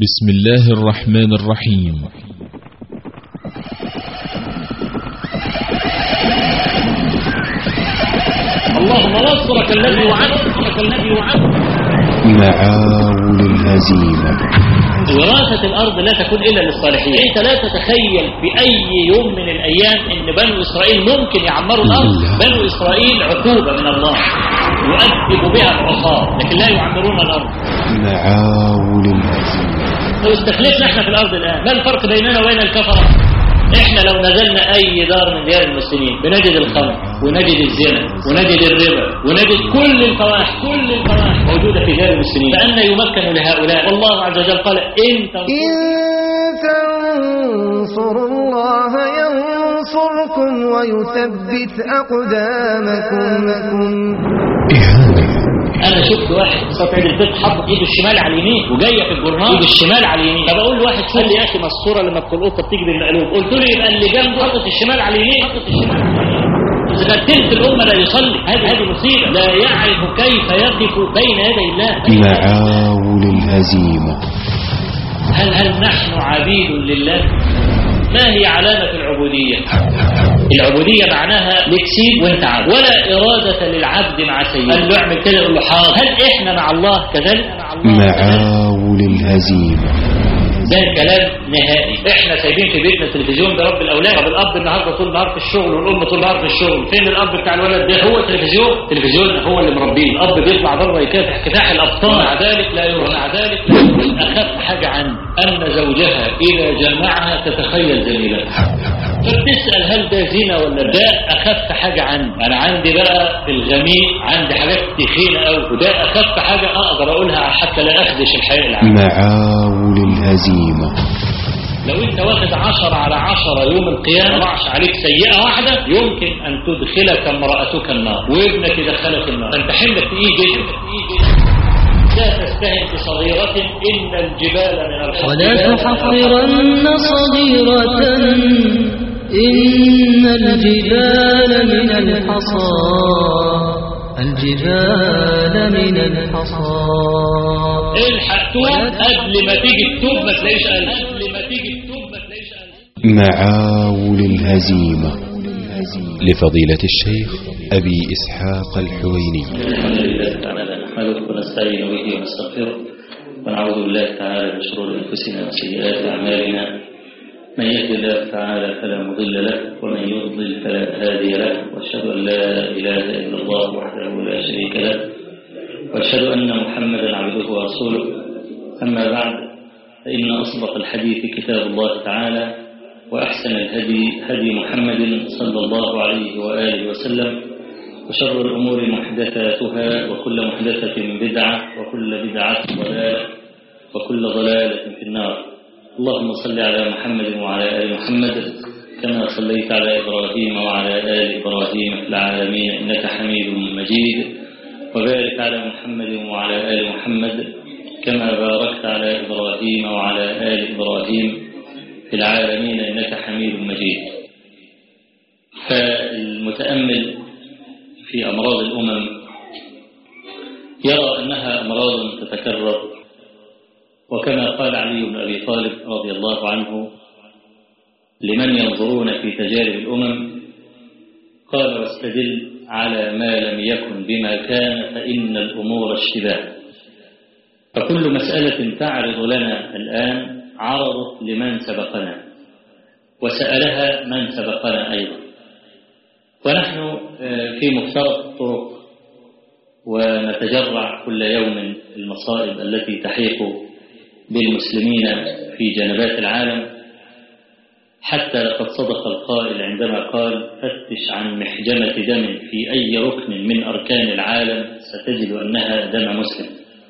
بسم الله الرحمن الرحيم اللهم نصرك الذي وعدتك الذي وعدت معاول الهزيمة وراثة الأرض لا تكون إلا للصالحين أنت لا تتخيل في أي يوم من الأيام أن بنو إسرائيل ممكن يعمروا الأرض بنو إسرائيل عقوبة من الله يؤدب بها العصاة لكن لا يعمرون الأرض معاول الهزيمة لو استخلفنا احنا في الأرض الآن ما الفرق بيننا وبين الكفرة احنا لو نزلنا اي دار من ديار المسلمين بنجد الخمر ونجد الزنا ونجد الربا ونجد كل الفواحش كل الفواحش موجودة في ديار المسلمين فأن يمكن لهؤلاء والله عز وجل قال إن تنصروا إن تنصروا الله ينصركم ويثبت أقدامكم إهانة انا شفت واحد صوت عيد الفطر حاطط ايده الشمال على اليمين وجايه في الجورنال ايده الشمال على اليمين فبقول لواحد قال لي يا اخي ما الصوره لما تكون القطه بتيجي بالمقلوب قلت له يبقى اللي جنبه حاطط الشمال على اليمين حاطط الشمال على اليمين اذا تلت الامه لا يصلي هذه هذه مصيبه لا يعرف كيف يقف بين يدي الله معاول الهزيمة هل هل نحن عبيد لله ما هي علامة العبودية العبودية معناها لك سيد وانت عبد ولا إرادة للعبد مع سيده قال له اعمل كده يقول له حاضر هل احنا مع الله كذلك معاول الهزيمة ده كلام نهائي احنا سايبين في بيتنا التلفزيون ده رب الاولاد طب الاب النهارده طول النهار في الشغل والام طول النهار في الشغل فين الاب بتاع الولد ده هو التلفزيون التلفزيون هو اللي مربيه الاب بيطلع بره يكافح كفاح الابطال مع ذلك لا يرى مع ذلك لا يرى اخف حاجه عنه ان زوجها اذا جمعها تتخيل جميلتها فبتسال هل ده زنا ولا ده اخف حاجه عنه انا عندي بقى في الغميق عندي حاجات تخينه قوي وده اخف حاجه اقدر اقولها حتى لا اخدش الحياه العامه معاول الهزيمة لو انت واخد عشرة على عشرة يوم القيامة ما طلعش عليك سيئة واحدة يمكن ان تدخلك امرأتك النار وابنك يدخلك النار فانت حملك تقيل جدا لا تستهن بصغيرة ان الجبال من الحصى ولا تحقرن صغيرة إن الجبال من الحصى الجبال من الحصى الحق توب قبل ما تيجي التوب ما تلاقيش قلب قبل ما تيجي التوب ما تلاقيش قلب معاول الهزيمة لفضيلة الشيخ أبي إسحاق الحويني الحمد لله تعالى نحمده ونستعين به ونستغفره ونعوذ بالله تعالى من شرور انفسنا وسيئات اعمالنا من يهد الله تعالى فلا مضل له ومن يضلل فلا هادي له واشهد ان لا اله الا الله وحده لا شريك له واشهد ان محمدا عبده ورسوله اما بعد فان اصدق الحديث كتاب الله تعالى واحسن الهدي هدي محمد صلى الله عليه واله وسلم وشر الأمور محدثاتها وكل محدثة بدعة وكل بدعة ضلالة وكل ضلالة في النار اللهم صل على محمد وعلى آل محمد كما صليت على إبراهيم وعلى آل إبراهيم في العالمين إنك حميد مجيد وبارك على محمد وعلى آل محمد كما باركت على إبراهيم وعلى آل إبراهيم في العالمين إنك حميد مجيد فالمتأمل في أمراض الأمم يرى أنها أمراض تتكرر وكما قال علي بن أبي طالب رضي الله عنه لمن ينظرون في تجارب الأمم قال واستدل على ما لم يكن بما كان فإن الأمور اشتباه فكل مسألة تعرض لنا الآن عرضت لمن سبقنا وسألها من سبقنا أيضا ونحن في مفترق الطرق ونتجرع كل يوم المصائب التي تحيق بالمسلمين في جنبات العالم حتى لقد صدق القائل عندما قال فتش عن محجمة دم في أي ركن من أركان العالم ستجد أنها دم مسلم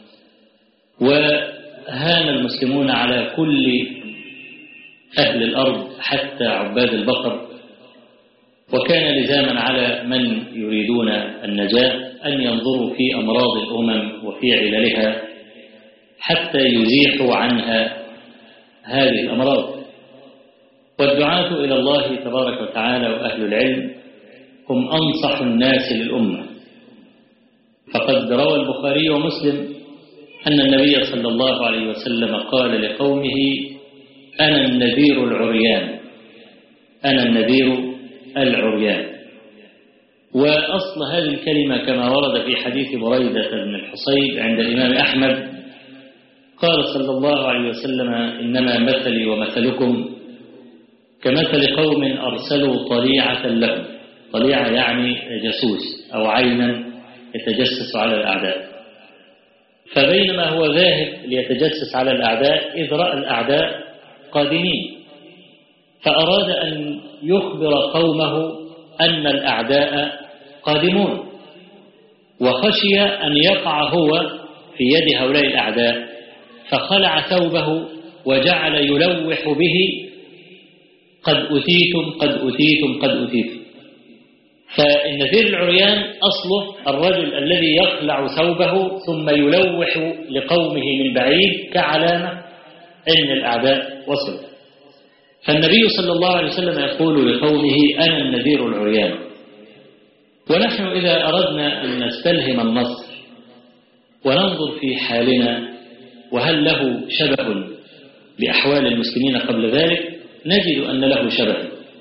وهان المسلمون على كل أهل الأرض حتى عباد البقر وكان لزاما على من يريدون النجاة أن ينظروا في أمراض الأمم وفي عللها حتى يزيحوا عنها هذه الأمراض والدعاة إلى الله تبارك وتعالى وأهل العلم هم أنصح الناس للأمة فقد روى البخاري ومسلم أن النبي صلى الله عليه وسلم قال لقومه أنا النذير العريان أنا النذير العريان وأصل هذه الكلمة كما ورد في حديث بريدة بن الحصيب عند الإمام أحمد قال صلى الله عليه وسلم إنما مثلي ومثلكم كمثل قوم أرسلوا طليعة لهم طليعة يعني جاسوس أو عينا يتجسس على الأعداء فبينما هو ذاهب ليتجسس على الأعداء إذ رأى الأعداء قادمين فأراد أن يخبر قومه أن الأعداء قادمون وخشي أن يقع هو في يد هؤلاء الأعداء فخلع ثوبه وجعل يلوح به قد أتيتم قد أتيتم قد أتيتم فالنذير العريان أصله الرجل الذي يخلع ثوبه ثم يلوح لقومه من بعيد كعلامة أن الأعداء وصلوا فالنبي صلى الله عليه وسلم يقول لقومه أنا النذير العريان ونحن إذا أردنا أن نستلهم النصر وننظر في حالنا وهل له شبه بأحوال المسلمين قبل ذلك نجد أن له شبه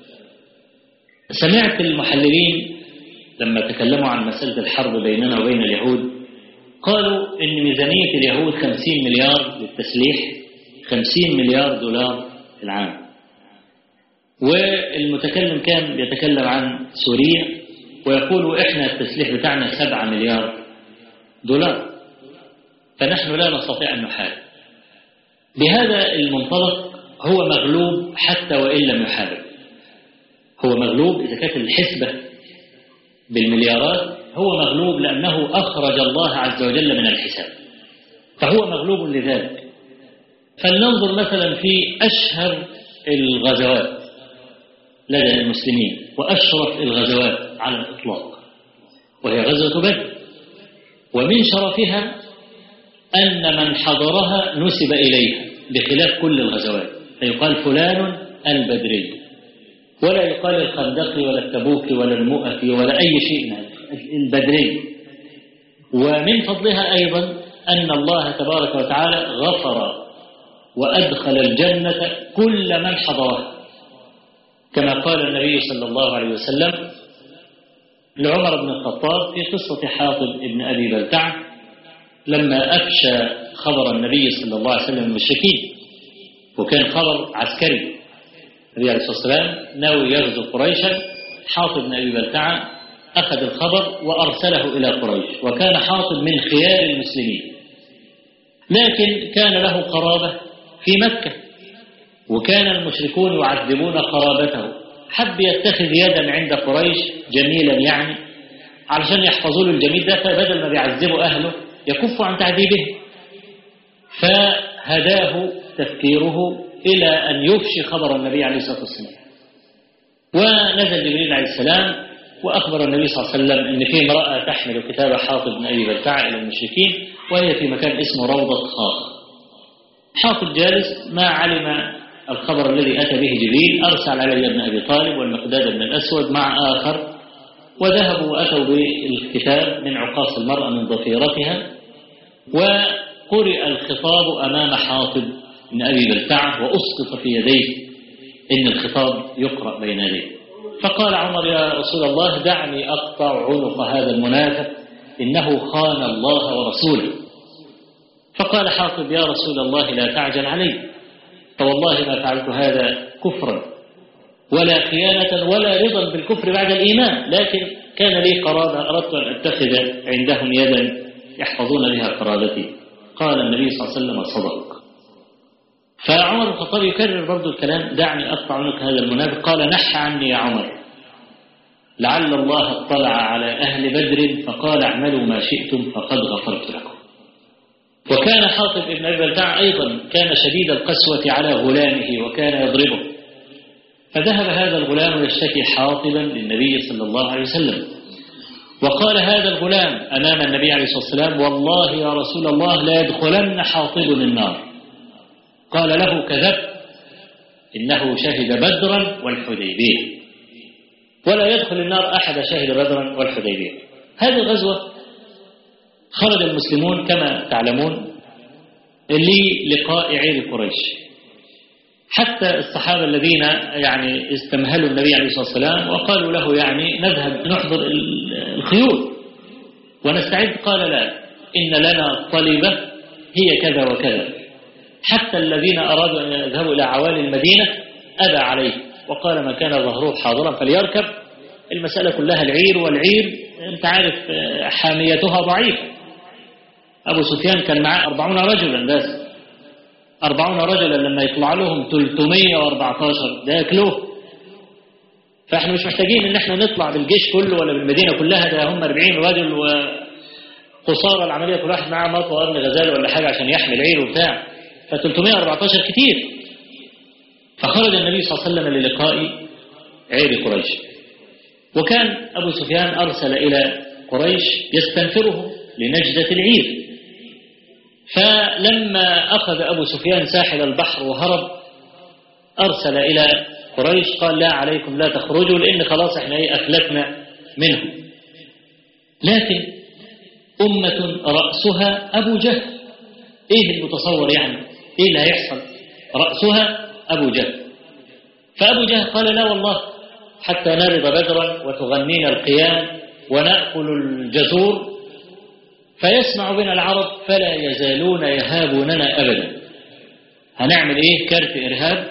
سمعت المحللين لما تكلموا عن مسألة الحرب بيننا وبين اليهود قالوا إن ميزانية اليهود 50 مليار للتسليح 50 مليار دولار في العام والمتكلم كان بيتكلم عن سوريا ويقول إحنا التسليح بتاعنا 7 مليار دولار فنحن لا نستطيع أن نحارب بهذا المنطلق هو مغلوب حتى وإن لم يحارب هو مغلوب إذا كانت الحسبة بالمليارات هو مغلوب لأنه أخرج الله عز وجل من الحساب فهو مغلوب لذلك فلننظر مثلا في أشهر الغزوات لدى المسلمين وأشرف الغزوات على الإطلاق وهي غزوة بدر ومن شرفها أن من حضرها نسب إليها بخلاف كل الغزوات فيقال فلان البدري ولا يقال الخندقي ولا التبوكي ولا المؤتي ولا أي شيء من البدري ومن فضلها أيضا أن الله تبارك وتعالى غفر وأدخل الجنة كل من حضرها كما قال النبي صلى الله عليه وسلم لعمر بن الخطاب في قصة حاطب بن أبي بلتع لما أفشى خبر النبي صلى الله عليه وسلم المشركين وكان خبر عسكري النبي عليه الصلاة والسلام ناوي يغزو قريشا حاطب بن أبي بلتعة أخذ الخبر وأرسله إلى قريش وكان حاطب من خيار المسلمين لكن كان له قرابة في مكة وكان المشركون يعذبون قرابته حب يتخذ يدا عند قريش جميلا يعني علشان يحفظوا له الجميل ده فبدل ما بيعذبوا أهله يكف عن تعذيبه فهداه تفكيره إلى أن يفشي خبر النبي عليه الصلاة والسلام ونزل جبريل عليه السلام وأخبر النبي صلى الله عليه وسلم أن في امرأة تحمل كتاب حاطب بن أبي بلتع إلى المشركين وهي في مكان اسمه روضة خاص حاطب جالس ما علم الخبر الذي أتى به جبريل أرسل علي بن أبي طالب والمقداد بن الأسود مع آخر وذهبوا وأتوا بالكتاب من عقاص المرأة من ضفيرتها وقرئ الخطاب أمام حاطب بن أبي بلتعة وأسقط في يديه إن الخطاب يقرأ بين يديه فقال عمر يا رسول الله دعني أقطع عنق هذا المنافق إنه خان الله ورسوله فقال حاطب يا رسول الله لا تعجل علي فوالله ما فعلت هذا كفرا ولا خيانة ولا رضا بالكفر بعد الإيمان لكن كان لي قرابة أردت أن أتخذ عندهم يدا يحفظون بها قرابتي قال النبي صلى الله عليه وسلم صدق فعمر بن الخطاب يكرر برضو الكلام دعني أقطع عنك هذا المنافق قال نح عني يا عمر لعل الله اطلع على أهل بدر فقال اعملوا ما شئتم فقد غفرت لكم وكان حاطب بن أبي بلتع أيضا كان شديد القسوة على غلامه وكان يضربه فذهب هذا الغلام يشتكي حاطبا للنبي صلى الله عليه وسلم وقال هذا الغلام أمام النبي عليه الصلاة والسلام والله يا رسول الله لا يدخلن حاطب النار قال له كذبت إنه شهد بدرا والحديبية ولا يدخل النار أحد شهد بدرا والحديبية هذه الغزوة خرج المسلمون كما تعلمون للقاء عير قريش حتى الصحابة الذين يعني استمهلوا النبي عليه الصلاة والسلام وقالوا له يعني نذهب نحضر الخيول ونستعد قال لا إن لنا طلبة هي كذا وكذا حتى الذين أرادوا أن يذهبوا إلى عوالي المدينة أبى عليه وقال من كان ظهره حاضرا فليركب المسألة كلها العير والعير أنت عارف حاميتها ضعيفة أبو سفيان كان معاه أربعون رجلا بس أربعون رجلا لما يطلع لهم 314 ده ياكلوه فاحنا مش محتاجين ان احنا نطلع بالجيش كله ولا بالمدينة كلها ده هم 40 رجل وقصارى العملية كل واحد معاه مطوى قرن غزال ولا حاجة عشان يحمل عير وبتاع ف 314 كتير فخرج النبي صلى الله عليه وسلم للقاء عير قريش وكان أبو سفيان أرسل إلى قريش يستنفرهم لنجدة العير فلما أخذ أبو سفيان ساحل البحر وهرب أرسل إلى قريش قال لا عليكم لا تخرجوا لأن خلاص احنا ايه أفلتنا منهم لكن أمة رأسها أبو جهل إيه المتصور يعني إيه اللي هيحصل رأسها أبو جهل فأبو جهل قال لا والله حتى نرض بدرا وتغنينا القيام ونأكل الجزور فيسمع بنا العرب فلا يزالون يهابوننا أبدا هنعمل إيه كارت إرهاب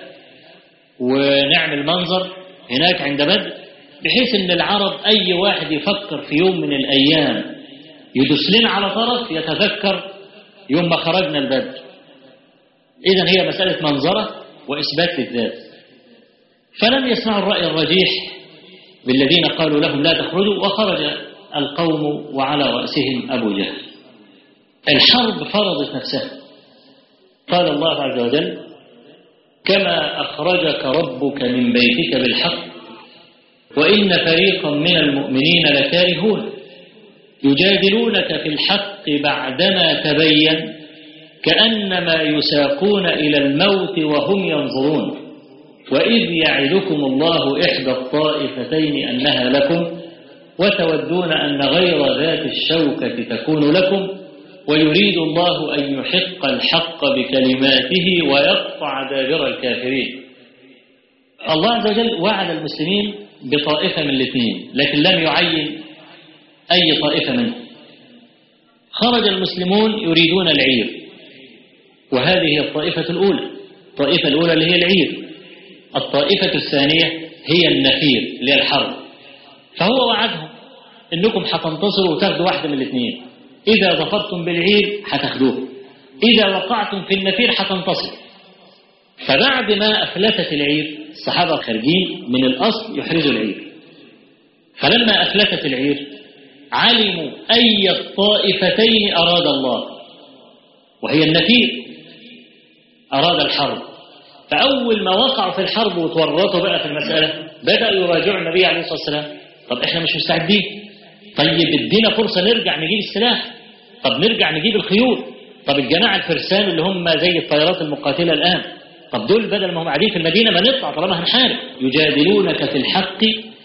ونعمل منظر هناك عند بدر بحيث ان العرب اي واحد يفكر في يوم من الايام يدوس لنا على طرف يتذكر يوم ما خرجنا البدر اذا هي مسألة منظرة واثبات للذات فلم يسمعوا الرأي الرجيح بالذين قالوا لهم لا تخرجوا وخرج القوم وعلى رأسهم أبو جهل الحرب فرضت نفسها قال الله عز وجل كما أخرجك ربك من بيتك بالحق وإن فريقا من المؤمنين لكارهون يجادلونك في الحق بعدما تبين كأنما يساقون إلى الموت وهم ينظرون وإذ يعدكم الله إحدى الطائفتين أنها لكم وتودون أن غير ذات الشوكة تكون لكم ويريد الله أن يحق الحق بكلماته ويقطع دابر الكافرين الله عز وجل وعد المسلمين بطائفة من الاثنين لكن لم يعين أي طائفة منهم خرج المسلمون يريدون العير وهذه هي الطائفة الأولى الطائفة الأولى اللي هي العير الطائفة الثانية هي النفير اللي هي الحرب فهو وعدهم انكم هتنتصروا وتاخدوا واحدة من الاثنين إذا ظفرتم بالعير هتاخدوه إذا وقعتم في النفير هتنتصر فبعد ما أفلتت العير الصحابة خارجين من الأصل يحرزوا العير فلما أفلتت العير علموا أي الطائفتين أراد الله وهي النفير أراد الحرب فأول ما وقعوا في الحرب وتورطوا بقى في المسألة بدأوا يراجعوا النبي عليه الصلاة والسلام طب احنا مش مستعدين طيب ادينا فرصة نرجع نجيب السلاح طب نرجع نجيب الخيول طب الجماعة الفرسان اللي هم زي الطيارات المقاتلة الآن طب دول بدل ما هم قاعدين في المدينة ما نطلع طالما هنحارب يجادلونك في الحق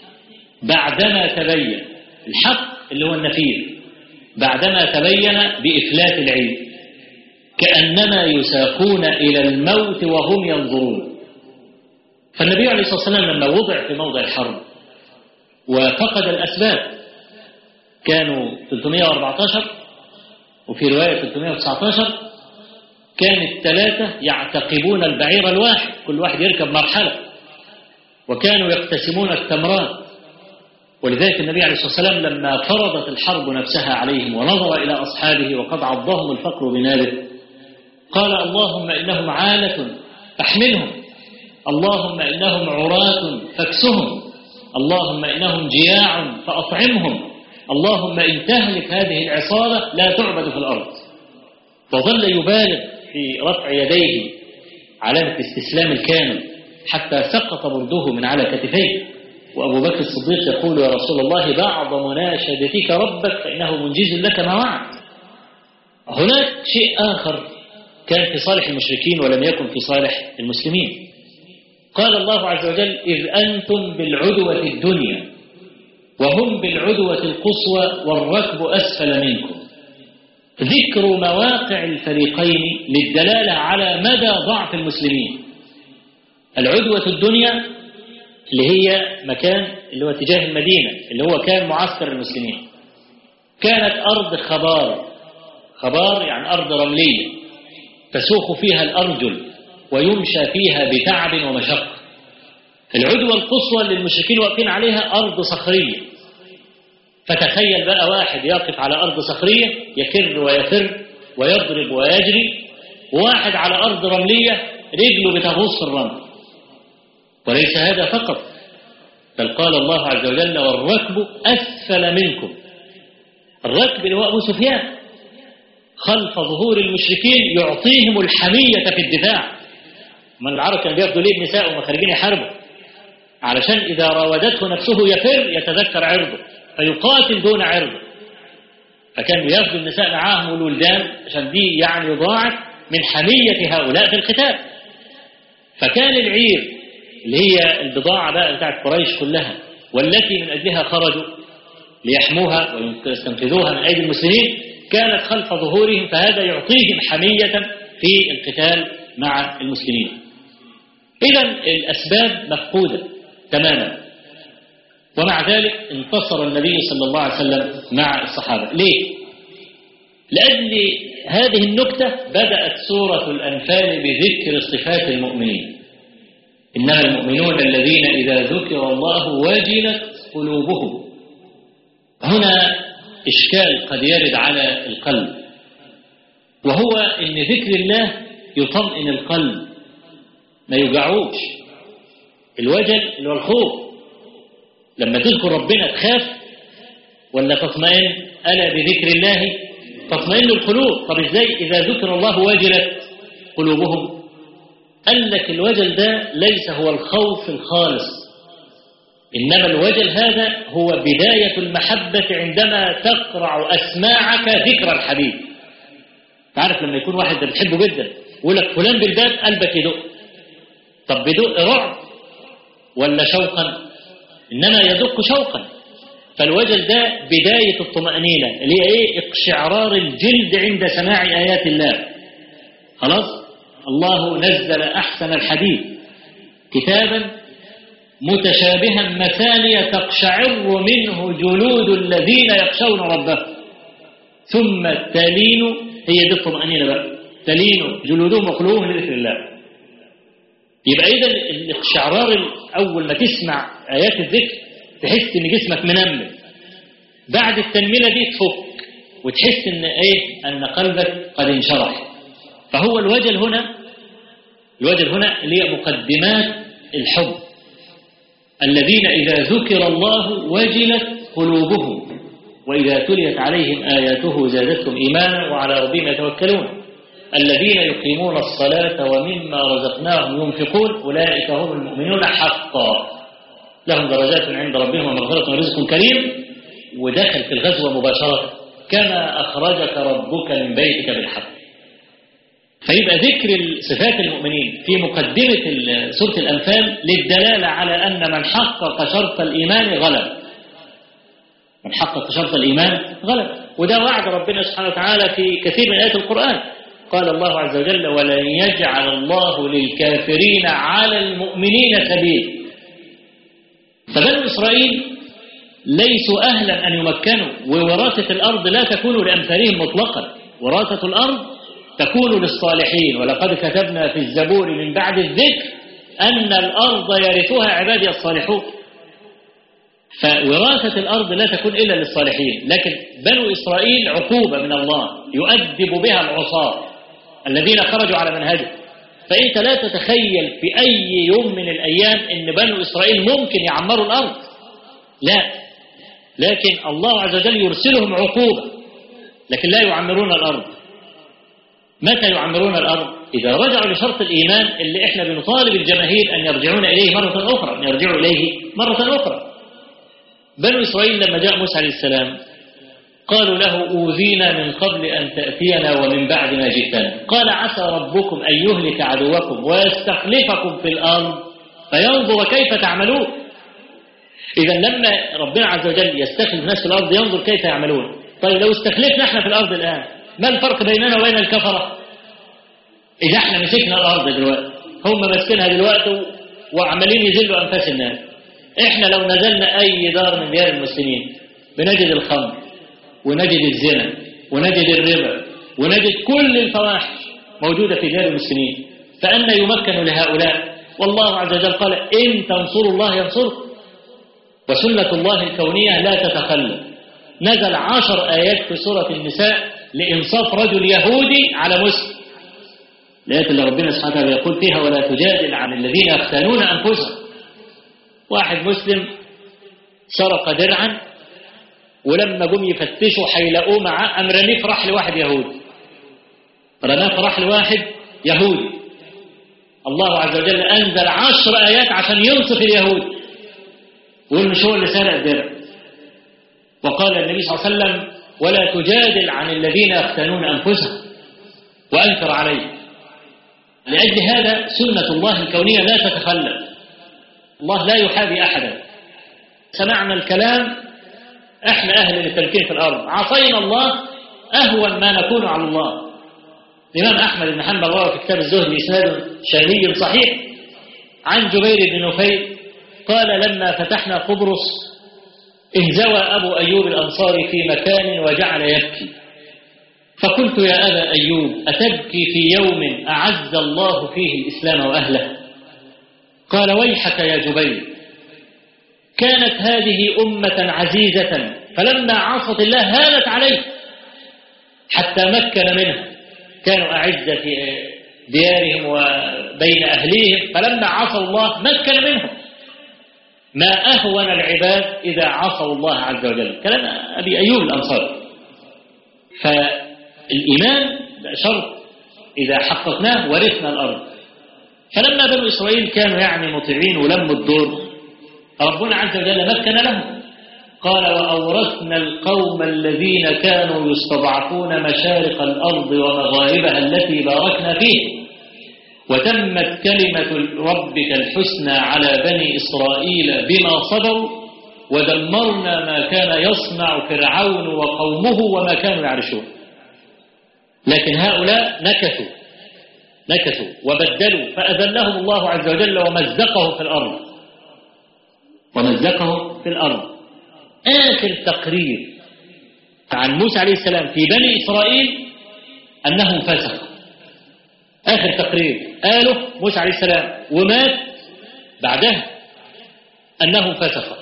بعدما تبين الحق اللي هو النفير بعدما تبين بإفلات العين كأنما يساقون إلى الموت وهم ينظرون فالنبي عليه الصلاة والسلام لما وضع في موضع الحرب وفقد الأسباب كانوا 314 وفي رواية 319 كان الثلاثة يعتقبون البعير الواحد كل واحد يركب مرحلة وكانوا يقتسمون التمرات ولذلك النبي عليه الصلاة والسلام لما فرضت الحرب نفسها عليهم ونظر إلى أصحابه وقد عضهم الفقر بناره قال اللهم إنهم عالة فاحملهم اللهم إنهم عراة فاكسهم اللهم إنهم جياع فأطعمهم اللهم إن تهلك هذه العصابة لا تعبد في الأرض وظل يبالغ في رفع يديه علامة استسلام الكامل حتى سقط برده من على كتفيه وأبو بكر الصديق يقول يا رسول الله بعض مناشدتك ربك فإنه منجز لك ما وعد هناك شيء آخر كان في صالح المشركين ولم يكن في صالح المسلمين قال الله عز وجل إذ أنتم بالعدوة الدنيا وهم بالعدوة القصوى والركب أسفل منكم ذكر مواقع الفريقين للدلالة على مدى ضعف المسلمين العدوة الدنيا اللي هي مكان اللي هو اتجاه المدينة اللي هو كان معسكر المسلمين كانت أرض خبار خبار يعني أرض رملية تسوق فيها الأرجل ويمشى فيها بتعب ومشقة العدوى القصوى اللي المشركين واقفين عليها أرض صخرية فتخيل بقى واحد يقف على أرض صخرية يكر ويفر ويضرب ويجري وواحد على أرض رملية رجله بتغوص في الرمل وليس هذا فقط بل قال الله عز وجل والركب أسفل منكم الركب اللي هو أبو سفيان خلف ظهور المشركين يعطيهم الحمية في الدفاع من العرب كانوا بياخدوا ليه نساء وهم خارجين يحاربوا علشان إذا راودته نفسه يفر يتذكر عرضه فيقاتل دون عرضه فكانوا ياخدوا النساء معاهم والولدان عشان دي يعني يضاعف من حمية هؤلاء في القتال فكان العير اللي هي البضاعة بقى بتاعت قريش كلها والتي من أجلها خرجوا ليحموها ويستنقذوها من أيدي المسلمين كانت خلف ظهورهم فهذا يعطيهم حمية في القتال مع المسلمين إذا الأسباب مفقودة تماما ومع ذلك انتصر النبي صلى الله عليه وسلم مع الصحابة ليه؟ لأجل هذه النكتة بدأت سورة الأنفال بذكر صفات المؤمنين إنما المؤمنون الذين إذا ذكر الله وجلت قلوبهم هنا إشكال قد يرد على القلب وهو إن ذكر الله يطمئن القلب ما يوجعوش الوجل اللي هو الخوف لما تذكر ربنا تخاف ولا تطمئن ألا بذكر الله تطمئن القلوب طب ازاي إذا ذكر الله وجلت قلوبهم قال لك الوجل ده ليس هو الخوف الخالص إنما الوجل هذا هو بداية المحبة عندما تقرع أسماعك ذكر الحبيب تعرف لما يكون واحد ده بتحبه جدا يقول لك فلان بالباب قلبك يدق طب بدق رعب ولا شوقا إنما يدق شوقا فالوجل ده بداية الطمأنينة اللي هي إيه اقشعرار الجلد عند سماع آيات الله خلاص الله نزل أحسن الحديث كتابا متشابها مثانية تقشعر منه جلود الذين يخشون ربهم ثم تلين هي دي الطمأنينة بقى تلين جلودهم وقلوبهم لذكر الله يبقى إذا الاقشعرار أول ما تسمع آيات الذكر تحس إن جسمك منمل بعد التنميلة دي تفك وتحس إن إيه أن قلبك قد انشرح فهو الوجل هنا الوجل هنا اللي هي مقدمات الحب الذين إذا ذكر الله وجلت قلوبهم وإذا تليت عليهم آياته زادتهم إيمانا وعلى ربهم يتوكلون الذين يقيمون الصلاة ومما رزقناهم ينفقون أولئك هم المؤمنون حقا لهم درجات عند ربهم ومغفرة ورزق كريم ودخل في الغزوة مباشرة كما أخرجك ربك من بيتك بالحق فيبقى ذكر صفات المؤمنين في مقدمة سورة الأنفال للدلالة على أن من حقق شرط الإيمان غلب من حقق شرط الإيمان غلب وده وعد ربنا سبحانه وتعالى في كثير من آيات القرآن قال الله عز وجل ولن يجعل الله للكافرين على المؤمنين سبيل فبنو إسرائيل ليسوا أهلا أن يمكنوا ووراثة الأرض لا تكون لأمثالهم مطلقا وراثة الأرض تكون للصالحين ولقد كتبنا في الزبور من بعد الذكر أن الأرض يرثها عبادي الصالحون فوراثة الأرض لا تكون إلا للصالحين لكن بنو إسرائيل عقوبة من الله يؤدب بها العصاة الذين خرجوا على منهجه فأنت لا تتخيل في أي يوم من الأيام أن بنو إسرائيل ممكن يعمروا الأرض لا لكن الله عز وجل يرسلهم عقوبة لكن لا يعمرون الأرض متى يعمرون الأرض إذا رجعوا لشرط الإيمان اللي إحنا بنطالب الجماهير أن يرجعون إليه مرة أخرى أن يرجعوا إليه مرة أخرى بنو إسرائيل لما جاء موسى عليه السلام قالوا له أوذينا من قبل أن تأتينا ومن بعد ما جئتنا قال عسى ربكم أن يهلك عدوكم ويستخلفكم في الأرض فينظر كيف تعملون إذا لما ربنا عز وجل يستخلف الناس في الأرض ينظر كيف يعملون طيب لو استخلفنا احنا في الأرض الآن ما الفرق بيننا وبين الكفرة إذا احنا مسكنا الأرض دلوقتي هم ماسكينها دلوقتي وعمالين يذلوا أنفاس الناس احنا لو نزلنا أي دار من ديار المسلمين بنجد الخمر ونجد الزنا ونجد الربا ونجد كل الفواحش موجودة في ديار المسلمين فأنا يمكن لهؤلاء والله عز وجل قال إن تنصروا الله ينصركم وسنة الله الكونية لا تتخلى نزل عشر آيات في سورة النساء لإنصاف رجل يهودي على مسلم الآيات اللي ربنا سبحانه وتعالى يقول فيها ولا تجادل عن الذين يختانون أنفسهم واحد مسلم سرق درعا ولما جم يفتشوا هيلاقوه معاه قام رميه في رحل واحد يهودي رماه في رحل واحد يهودي الله عز وجل أنزل عشر آيات عشان ينصف اليهود ويقول مش هو اللي سرق الدرع وقال النبي صلى الله عليه وسلم ولا تجادل عن الذين يختانون أنفسهم وأنكر عليه لأجل هذا سنة الله الكونية لا تتخلف الله لا يحابي أحدا سمعنا الكلام احنا أهل للتمكين في الأرض عصينا الله أهون ما نكون على الله الإمام أحمد بن حنبل روى في كتاب الزهد بإسناد شهري صحيح عن جبير بن نفيل قال لما فتحنا قبرص انزوى أبو أيوب الأنصاري في مكان وجعل يبكي فقلت يا أبا أيوب أتبكي في يوم أعز الله فيه الإسلام وأهله قال ويحك يا جبير كانت هذه أمة عزيزة فلما عصت الله هانت عليه حتى مكن منها كانوا أعزة في ديارهم وبين أهليهم فلما عصوا الله مكن منهم ما أهون العباد إذا عصوا الله عز وجل كلام أبي أيوب الأنصاري فالإيمان شرط إذا حققناه ورثنا الأرض فلما بنو إسرائيل كانوا يعني مطيعين ولموا الدور ربنا عز وجل مكن لهم قال وأورثنا القوم الذين كانوا يستضعفون مشارق الأرض ومغاربها التي باركنا فيه وتمت كلمة ربك الحسنى على بني إسرائيل بما صبروا ودمرنا ما كان يصنع فرعون وقومه وما كانوا يعرشون لكن هؤلاء نكثوا نكثوا وبدلوا فأذلهم الله عز وجل ومزقه في الأرض ومزقه في الأرض آخر تقرير عن موسى عليه السلام في بني إسرائيل أنهم فسقوا آخر تقرير قالوا موسى عليه السلام ومات بعدها أنه فسق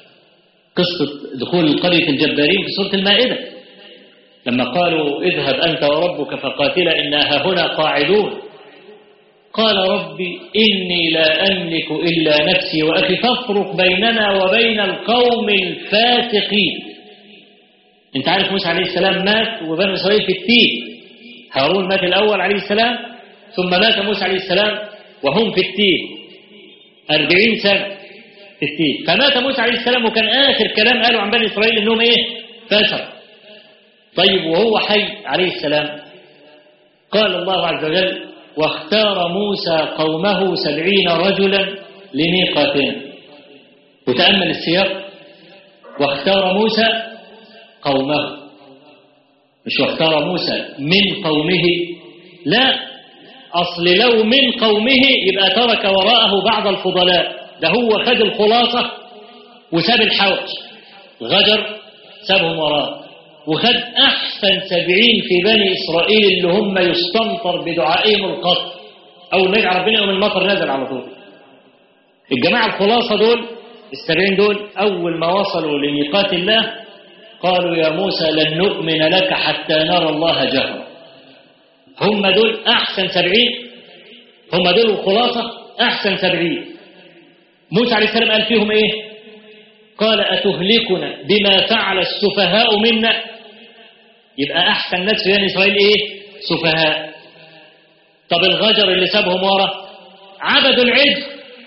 قصة دخول قرية الجبارين في سورة المائدة لما قالوا اذهب أنت وربك فقاتلا إنا هنا قاعدون قال ربي إني لا أملك إلا نفسي وأخي فافرق بيننا وبين القوم الفاسقين انت عارف موسى عليه السلام مات وبنو إسرائيل في التيه هارون مات الأول عليه السلام ثم مات موسى عليه السلام وهم في التيه أربعين سنة في التيه فمات موسى عليه السلام وكان آخر كلام قالوا عن بني إسرائيل إنهم إيه فسق طيب وهو حي عليه السلام قال الله عز وجل واختار موسى قومه سبعين رجلا لميقاتنا وتأمل السياق واختار موسى قومه مش واختار موسى من قومه لا أصل لو من قومه يبقى ترك وراءه بعض الفضلاء ده هو خد الخلاصة وساب الحوش غدر سابهم وراه وخد أحسن سبعين في بني إسرائيل اللي هم يستمطر بدعائهم القطر أول ما يجعل ربنا يوم المطر نزل على طول الجماعة الخلاصة دول السبعين دول أول ما وصلوا لميقات الله قالوا يا موسى لن نؤمن لك حتى نرى الله جهرا هم دول أحسن سبعين هم دول الخلاصة أحسن سبعين موسى عليه السلام قال فيهم إيه قال أتهلكنا بما فعل السفهاء منا يبقى أحسن ناس في بني إسرائيل إيه سفهاء طب الغجر اللي سابهم ورا عبدوا العجل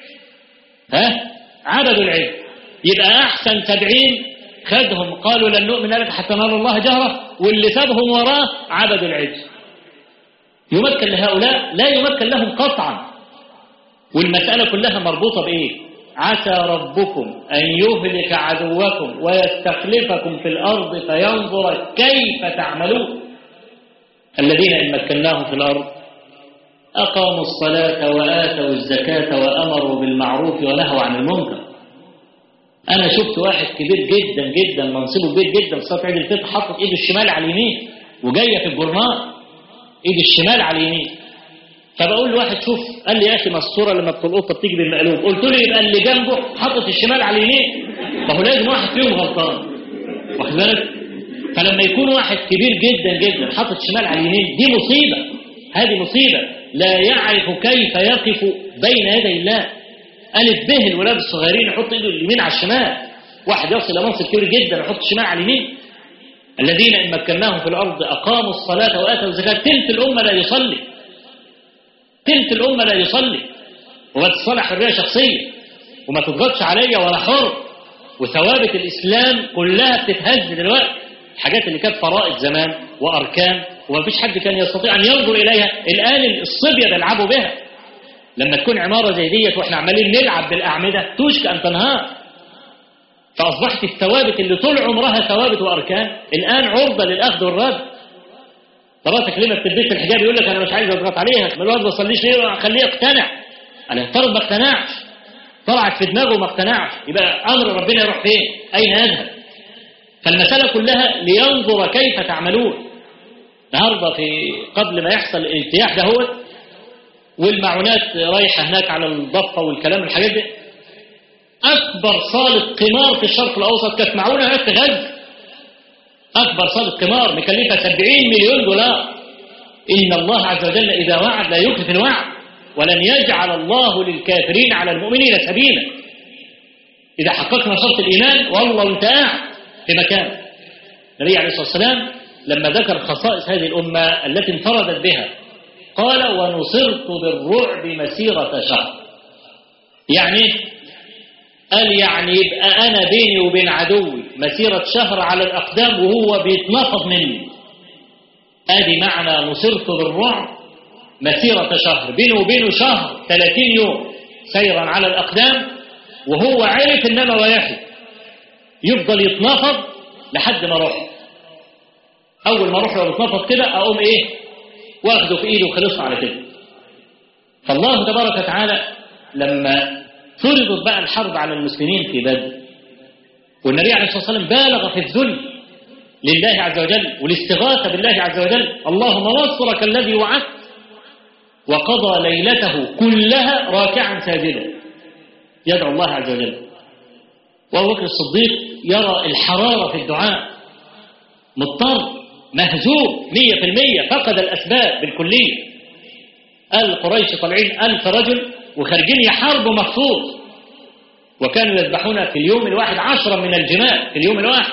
ها عبدوا العجل يبقى أحسن سبعين خدهم قالوا لن نؤمن لك حتى نرى الله جهرة واللي سابهم وراه عبدوا العجل يمكن لهؤلاء لا يمكن لهم قطعا والمسألة كلها مربوطة بإيه عسى ربكم أن يهلك عدوكم ويستخلفكم في الأرض فينظر كيف تعملون الذين إن مكناهم في الأرض أقاموا الصلاة وآتوا الزكاة وأمروا بالمعروف ونهوا عن المنكر أنا شفت واحد كبير جدا جدا منصبه كبير جدا في صلاة عيد الفطر حاطط إيده الشمال على اليمين وجاية في الجرنان إيده الشمال على اليمين فبقول لواحد شوف قال لي يا أخي ما الصورة لما بتلقطها بتيجي بالمقلوب قلت له يبقى اللي جنبه حاطط الشمال على اليمين ما هو لازم واحد فيهم غلطان واخد بالك فلما يكون واحد كبير جدا جدا حاطط شمال على اليمين دي مصيبة هذه مصيبة لا يعرف كيف يقف بين يدي الله ألف به الولاد الصغيرين يحط ايده اليمين على الشمال واحد يصل لمنصب كبير جدا يحط الشمال على اليمين الذين إن مكناهم في الأرض أقاموا الصلاة وآتوا الزكاة تلت الأمة لا يصلي تلت الأمة لا يصلي وما تصلح حرية شخصية وما تضغطش عليا ولا حر وثوابت الإسلام كلها بتتهز دلوقتي الحاجات اللي كانت فرائض زمان وأركان وما فيش حد كان يستطيع أن ينظر إليها الآن الصبية بيلعبوا بها لما تكون عمارة زي ديت وإحنا عمالين نلعب بالأعمدة توشك أن تنهار فأصبحت الثوابت اللي طول عمرها ثوابت وأركان الآن عرضة للأخذ والرد مراتك ليه ما بتلبسش الحجاب يقول لك أنا مش عايز أضغط عليها ما الواد ما بيصليش ليه خليه يقتنع أنا افترض ما اقتنعش طلعت في دماغه وما اقتنعش يبقى أمر ربنا يروح فين أين يذهب فالمسألة كلها لينظر كيف تعملون النهارده في قبل ما يحصل الالتياح ده هو والمعونات رايحة هناك على الضفة والكلام الحاجات دي أكبر صالة قمار في الشرق الأوسط كانت معونة هناك في غزة أكبر صالة قمار مكلفة 70 مليون دولار إن الله عز وجل إذا وعد لا يخلف الوعد ولن يجعل الله للكافرين على المؤمنين سبيلا إذا حققنا شرط الإيمان والله أنت قاعد في مكان النبي عليه الصلاة والسلام لما ذكر خصائص هذه الأمة التي انفردت بها قال ونصرت بالرعب مسيرة شهر يعني قال يعني يبقى أنا بيني وبين عدوي مسيرة شهر على الأقدام وهو بيتنفض مني ادي معنى نصرت بالرعب مسيرة شهر بينه وبينه شهر 30 يوم سيرا على الأقدام وهو عارف إن أنا رايح يفضل يتنفض لحد ما اروح أول ما اروح لو اتنفض كده أقوم إيه واخده في إيده وخلصه على كده فالله تبارك وتعالى لما فرضت بقى الحرب على المسلمين في بدر والنبي عليه الصلاة والسلام بالغ في الذل لله عز وجل والاستغاثة بالله عز وجل اللهم نصرك الذي وعدت وقضى ليلته كلها راكعا ساجدا يدعو الله عز وجل وابو بكر الصديق يرى الحرارة في الدعاء مضطر مهزوم مية في المية فقد الأسباب بالكلية قال قريش طالعين ألف رجل وخارجين يحاربوا مخصوص وكانوا يذبحون في اليوم الواحد عشرة من الجمال في اليوم الواحد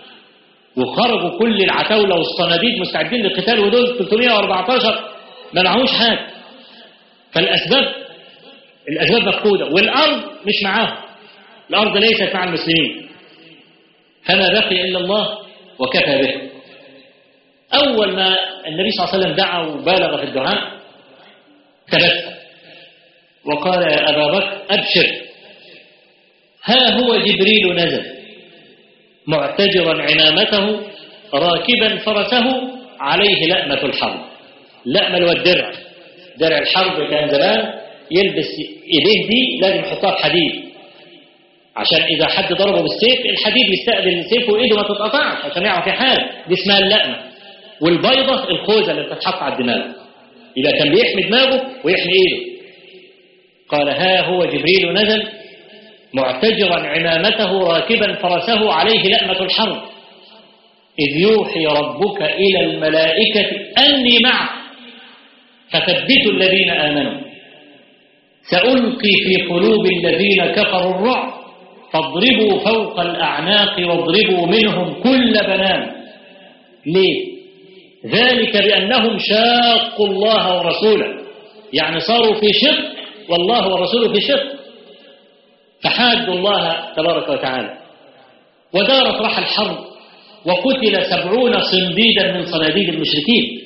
وخرجوا كل العتاولة والصناديد مستعدين للقتال ودول 314 ما معهوش حاجة فالأسباب الأسباب مفقودة والأرض مش معاهم الأرض ليست مع المسلمين فما بقي إلا الله وكفى به أول ما النبي صلى الله عليه وسلم دعا وبالغ في الدعاء تبسم وقال يا أبا بكر أبشر ها هو جبريل نزل معتجرا عمامته راكبا فرسه عليه لأمة الحرب لأمة والدرع درع الحرب كان زمان يلبس إيديه دي لازم يحطها في حديد عشان إذا حد ضربه بالسيف الحديد يستقبل السيف وإيده ما تتقطعش عشان يعرف يحارب دي اسمها اللأمة والبيضة الخوذة اللي بتتحط على الدماغ إذا كان بيحمي دماغه ويحمي إيده قال ها هو جبريل نزل معتجرا عمامته راكبا فرسه عليه لأمة الحرب إذ يوحي ربك إلى الملائكة أني معك فثبتوا الذين آمنوا سألقي في قلوب الذين كفروا الرعب فاضربوا فوق الأعناق واضربوا منهم كل بنان ليه؟ ذلك بأنهم شاقوا الله ورسوله يعني صاروا في شق والله ورسوله في شق فحادوا الله تبارك وتعالى ودارت راح الحرب وقتل سبعون صنديدا من صناديد المشركين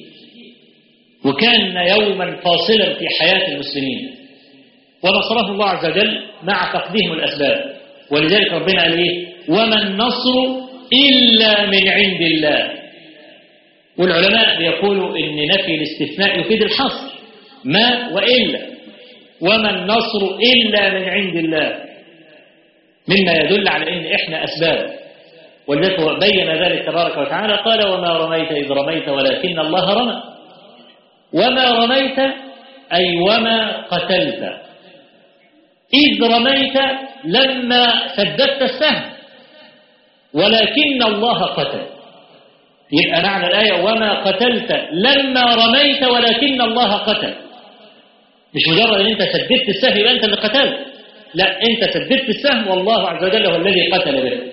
وكان يوما فاصلا في حياة المسلمين ونصره الله عز وجل مع فقدهم الأسباب ولذلك ربنا قال إيه وما النصر إلا من عند الله والعلماء بيقولوا إن نفي الاستثناء يفيد الحصر ما وإلا وما النصر إلا من عند الله مما يدل على إن إحنا أسباب ولذلك بين ذلك تبارك وتعالى قال وما رميت إذ رميت ولكن الله رمى وما رميت أي وما قتلت إذ رميت لما سددت السهم ولكن الله قتل يبقى معنى الآية وما قتلت لما رميت ولكن الله قتل مش مجرد ان انت سددت السهم يبقى انت اللي قتلت لا انت سددت السهم والله عز وجل هو الذي قتل به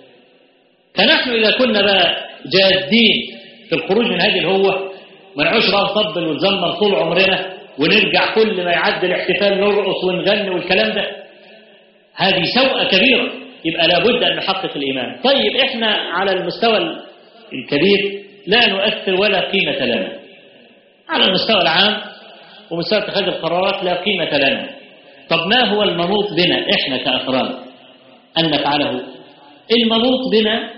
فنحن اذا كنا بقى جادين في الخروج من هذه الهوة ما نعوش بقى نطبل ونزمر طول عمرنا ونرجع كل ما يعدي الاحتفال نرقص ونغني والكلام ده هذه سوءة كبيرة يبقى لابد أن نحقق الإيمان طيب إحنا على المستوى الكبير لا نؤثر ولا قيمة لنا على المستوى العام ومستوى اتخاذ القرارات لا قيمة لنا طب ما هو المنوط بنا إحنا كأفراد أن نفعله المنوط بنا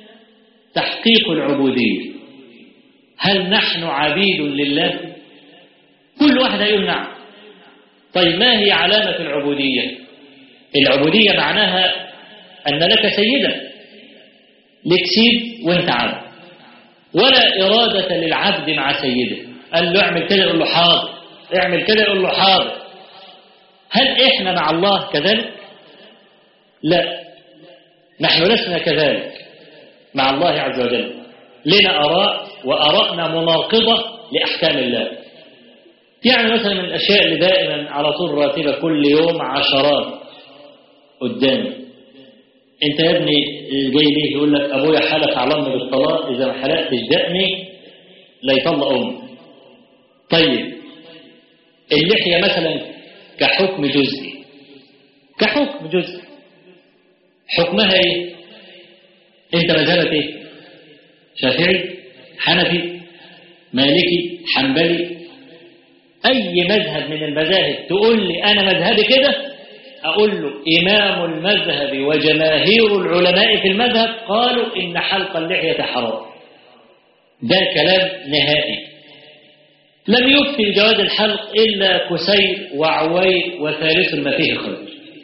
تحقيق العبودية هل نحن عبيد لله كل واحد هيقول نعم طيب ما هي علامة العبودية العبودية معناها أن لك سيدا لك سيد وانت عبد ولا إرادة للعبد مع سيده قال له اعمل كده يقول له حاضر اعمل كده يقول له حاضر هل احنا مع الله كذلك لا نحن لسنا كذلك مع الله عز وجل لنا أراء وأراءنا مناقضة لأحكام الله يعني مثلا من الأشياء اللي دائما على طول راتبة كل يوم عشرات قدامي انت يا ابني جاي ليه يقول لك ابويا حلف على امي بالطلاق اذا ما حلقتش دقني لا يطلق امي طيب اللحيه مثلا كحكم جزئي كحكم جزئي حكمها ايه انت مذهبك ايه شافعي حنفي مالكي حنبلي اي مذهب من المذاهب تقول لي انا مذهبي كده أقول له إمام المذهب وجماهير العلماء في المذهب قالوا إن حلق اللحية حرام ده كلام نهائي لم يفتي بجواز الحلق إلا كسير وعويل وثالث ما فيه خير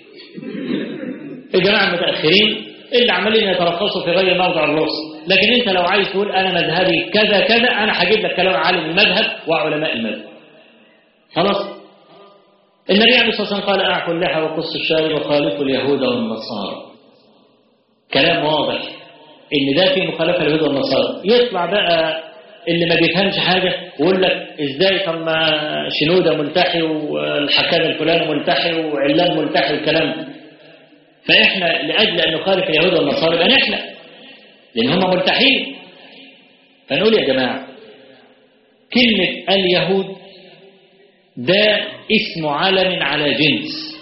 الجماعة المتأخرين اللي عمالين يترخصوا في غير موضع الرخص لكن انت لو عايز تقول انا مذهبي كذا كذا انا هجيب لك كلام عالم المذهب وعلماء المذهب خلاص النبي عليه الصلاة والسلام قال أعفوا اللحى وقص الشارب وخالفوا اليهود والنصارى كلام واضح إن ده في مخالفة اليهود والنصارى يطلع بقى اللي ما بيفهمش حاجة ويقول لك إزاي طب ما شنودة ملتحي والحكام الفلاني ملتحي وعلان ملتحي والكلام ده فإحنا لأجل أن نخالف اليهود والنصارى يبقى نحلق لأن هم ملتحين فنقول يا جماعة كلمة اليهود ده اسم علم على جنس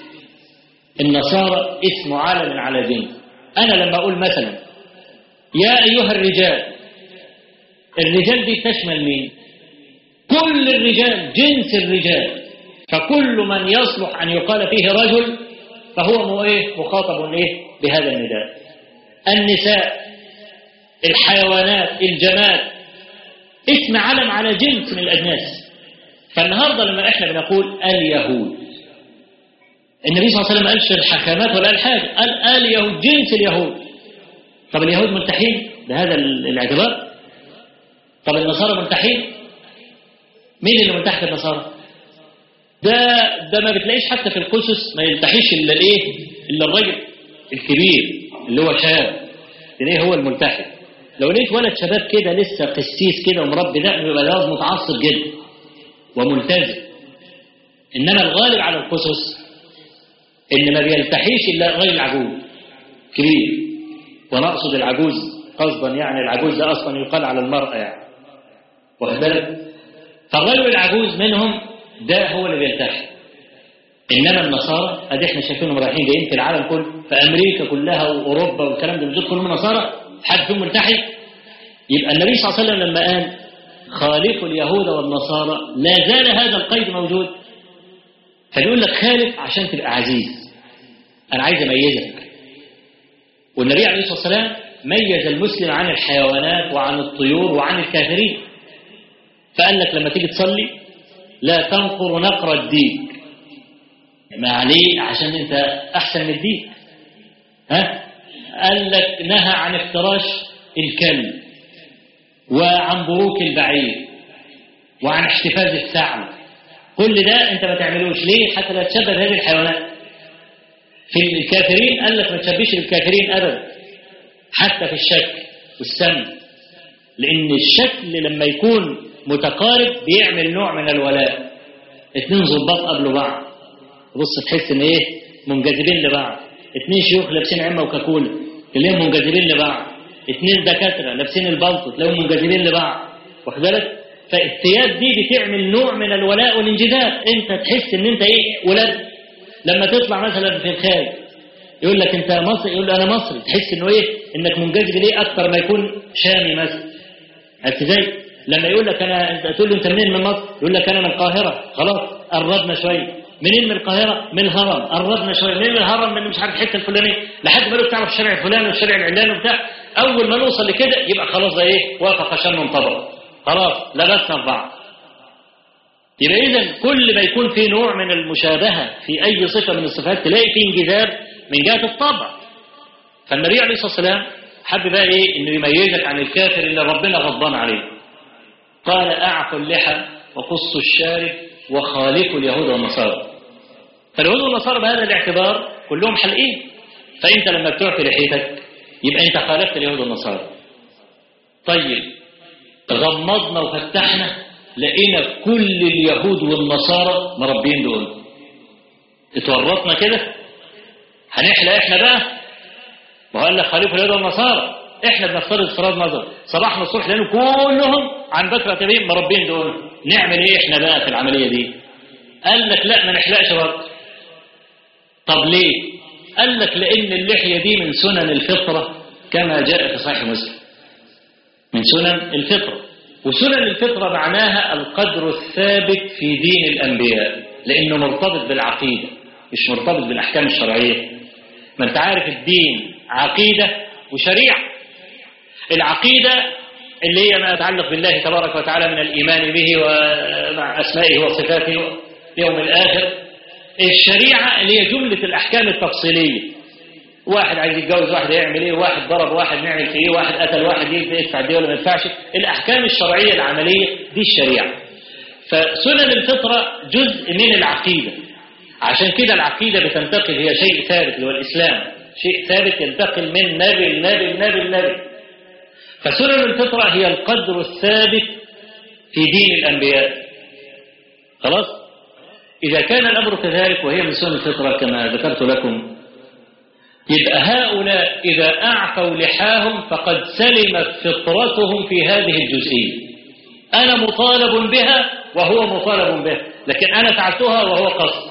النصارى اسم علم على جنس أنا لما أقول مثلا يا أيها الرجال الرجال دي تشمل مين كل الرجال جنس الرجال فكل من يصلح أن يقال فيه رجل فهو إيه مخاطب إيه بهذا النداء النساء الحيوانات الجماد اسم علم على جنس من الأجناس فالنهاردة لما احنا بنقول اليهود النبي صلى الله عليه وسلم ما قالش الحكامات ولا قال حاجة قال اليهود جنس اليهود طب اليهود ملتحين بهذا الاعتبار طب النصارى ملتحين مين اللي ملتحي في النصارى ده ده ما بتلاقيش حتى في القسس ما يلتحيش الا الايه الا الراجل الكبير اللي هو شاب تلاقيه هو الملتحي لو لقيت ولد شباب كده لسه قسيس كده ومربي دقن يبقى ده متعصب جدا وملتزم إنما الغالب على القصص إن ما بيلتحيش إلا غير العجوز كبير ونقصد العجوز قصدا يعني العجوز ده أصلا يقال على المرأة يعني واخد بالك فالرجل العجوز منهم ده هو اللي بيلتحي إنما النصارى أدي إحنا شايفينهم رايحين جايين في العالم كله في أمريكا كلها وأوروبا والكلام ده مش كلهم نصارى حد فيهم ملتحي يبقى النبي صلى الله عليه وسلم لما قال خالفوا اليهود والنصارى لا زال هذا القيد موجود فبيقول لك خالف عشان تبقى عزيز أنا عايز أميزك والنبي عليه الصلاة والسلام ميز المسلم عن الحيوانات وعن الطيور وعن الكافرين فقال لك لما تيجي تصلي لا تنقر نقر الديك ما عليه عشان انت احسن من الديك ها قال لك نهى عن افتراش الكلب وعن بروك البعير وعن احتفاز الثعلب كل ده انت ما تعملوش ليه حتى لا تشبه هذه الحيوانات في الكافرين قال لك ما تشبهش الكافرين ابدا حتى في الشكل والسمن لان الشكل لما يكون متقارب بيعمل نوع من الولاء اتنين ظباط قبلوا بعض بص تحس ان ايه منجذبين لبعض اتنين شيوخ لابسين عمه وكاكولا تلاقيهم منجذبين لبعض اتنين دكاتره لابسين البلطو تلاقيهم منجذبين لبعض واخد بالك فالثياب دي بتعمل نوع من الولاء والانجذاب انت تحس ان انت ايه ولاد لما تطلع مثلا في الخارج يقول لك انت مصري يقول له انا مصري تحس انه ايه انك منجذب ليه اكتر ما يكون شامي مثلا عرفت ازاي لما يقول لك انا انت تقول له انت منين من مصر يقول لك انا من القاهره خلاص قربنا شويه منين من القاهره من الهرم قربنا شويه منين من الهرم من مش عارف الحته الفلانيه لحد ما لو تعرف الشارع الفلاني والشارع العلاني وبتاع اول ما نوصل لكده يبقى خلاص ده ايه وافق شن انطبق خلاص لبسنا في بعض يبقى اذا كل ما يكون في نوع من المشابهه في اي صفه من الصفات تلاقي في انجذاب من جهه الطبع فالنبي عليه الصلاه والسلام حب بقى ايه انه يميزك عن الكافر اللي ربنا غضبان عليه قال اعفوا اللحى وقصوا الشارب وخالفوا اليهود والنصارى فاليهود والنصارى بهذا الاعتبار كلهم حلقين فانت لما بتعفي لحيتك يبقى انت خالفت اليهود والنصارى طيب غمضنا وفتحنا لقينا كل اليهود والنصارى مربين دول اتورطنا كده هنحلق احنا بقى وقال لك خليفه اليهود والنصارى احنا بنفترض افتراض نظر صباحنا الصبح لانه كلهم عن بكره تبين مربين دول نعمل ايه احنا بقى في العمليه دي قال لك لا ما نحلقش برضه طب ليه قال لك لان اللحيه دي من سنن الفطره كما جاء في صحيح مسلم من سنن الفطره وسنن الفطرة معناها القدر الثابت في دين الأنبياء لأنه مرتبط بالعقيدة مش مرتبط بالأحكام الشرعية ما أنت عارف الدين عقيدة وشريعة العقيدة اللي هي ما يتعلق بالله تبارك وتعالى من الإيمان به ومع أسمائه وصفاته يوم الآخر الشريعة اللي هي جملة الأحكام التفصيلية واحد عايز يتجوز واحد يعمل ايه واحد ضرب واحد نعمل في ايه واحد قتل واحد يدفع دي ولا ما يدفعش الاحكام الشرعيه العمليه دي الشريعه فسنن الفطره جزء من العقيده عشان كده العقيده بتنتقل هي شيء ثابت اللي هو الاسلام شيء ثابت ينتقل من نبي لنبي لنبي لنبي فسنن الفطره هي القدر الثابت في دين الانبياء خلاص اذا كان الامر كذلك وهي من سنن الفطره كما ذكرت لكم يبقى هؤلاء إذا أعفوا لحاهم فقد سلمت فطرتهم في هذه الجزئية أنا مطالب بها وهو مطالب بها لكن أنا فعلتها وهو قصد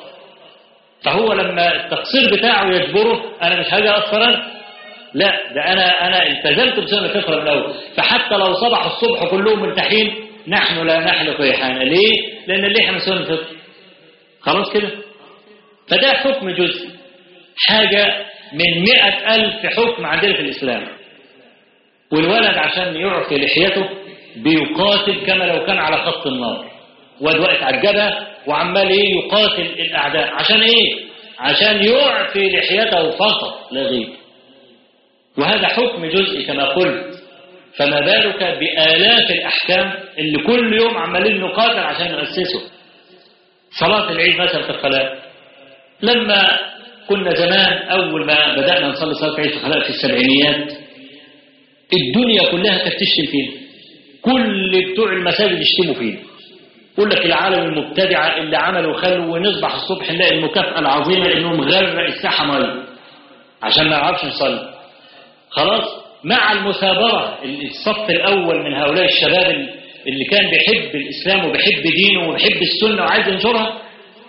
فهو لما التقصير بتاعه يجبره أنا مش هاجي أصفر لا ده أنا أنا التزمت بسنة الفطرة من الأول فحتى لو صبح الصبح كلهم مرتاحين نحن لا نحلق ريحانا ليه؟ لأن اللحية من سنة الفطر خلاص كده فده حكم جزئي حاجة من مئة ألف حكم عندنا في الإسلام والولد عشان يعفي لحيته بيقاتل كما لو كان على خط النار واد واقف على الجبهة وعمال ايه يقاتل الأعداء عشان ايه عشان يعفي لحيته فقط لا غير وهذا حكم جزئي كما قلت فما بالك بآلاف الأحكام اللي كل يوم عمالين نقاتل عشان نأسسه صلاة العيد مثلا في الخلاء لما كنا زمان أول ما بدأنا نصلي صلاة العيد في الخلاء في السبعينيات الدنيا كلها كانت تشتم فينا كل بتوع المساجد يشتموا فينا يقول لك العالم المبتدعة اللي عملوا خلوا ونصبح الصبح نلاقي المكافأة العظيمة انه مغرق الساحة مية عشان ما يعرفش نصلي خلاص مع المثابرة الصف الأول من هؤلاء الشباب اللي كان بيحب الإسلام وبيحب دينه وبيحب السنة وعايز ينشرها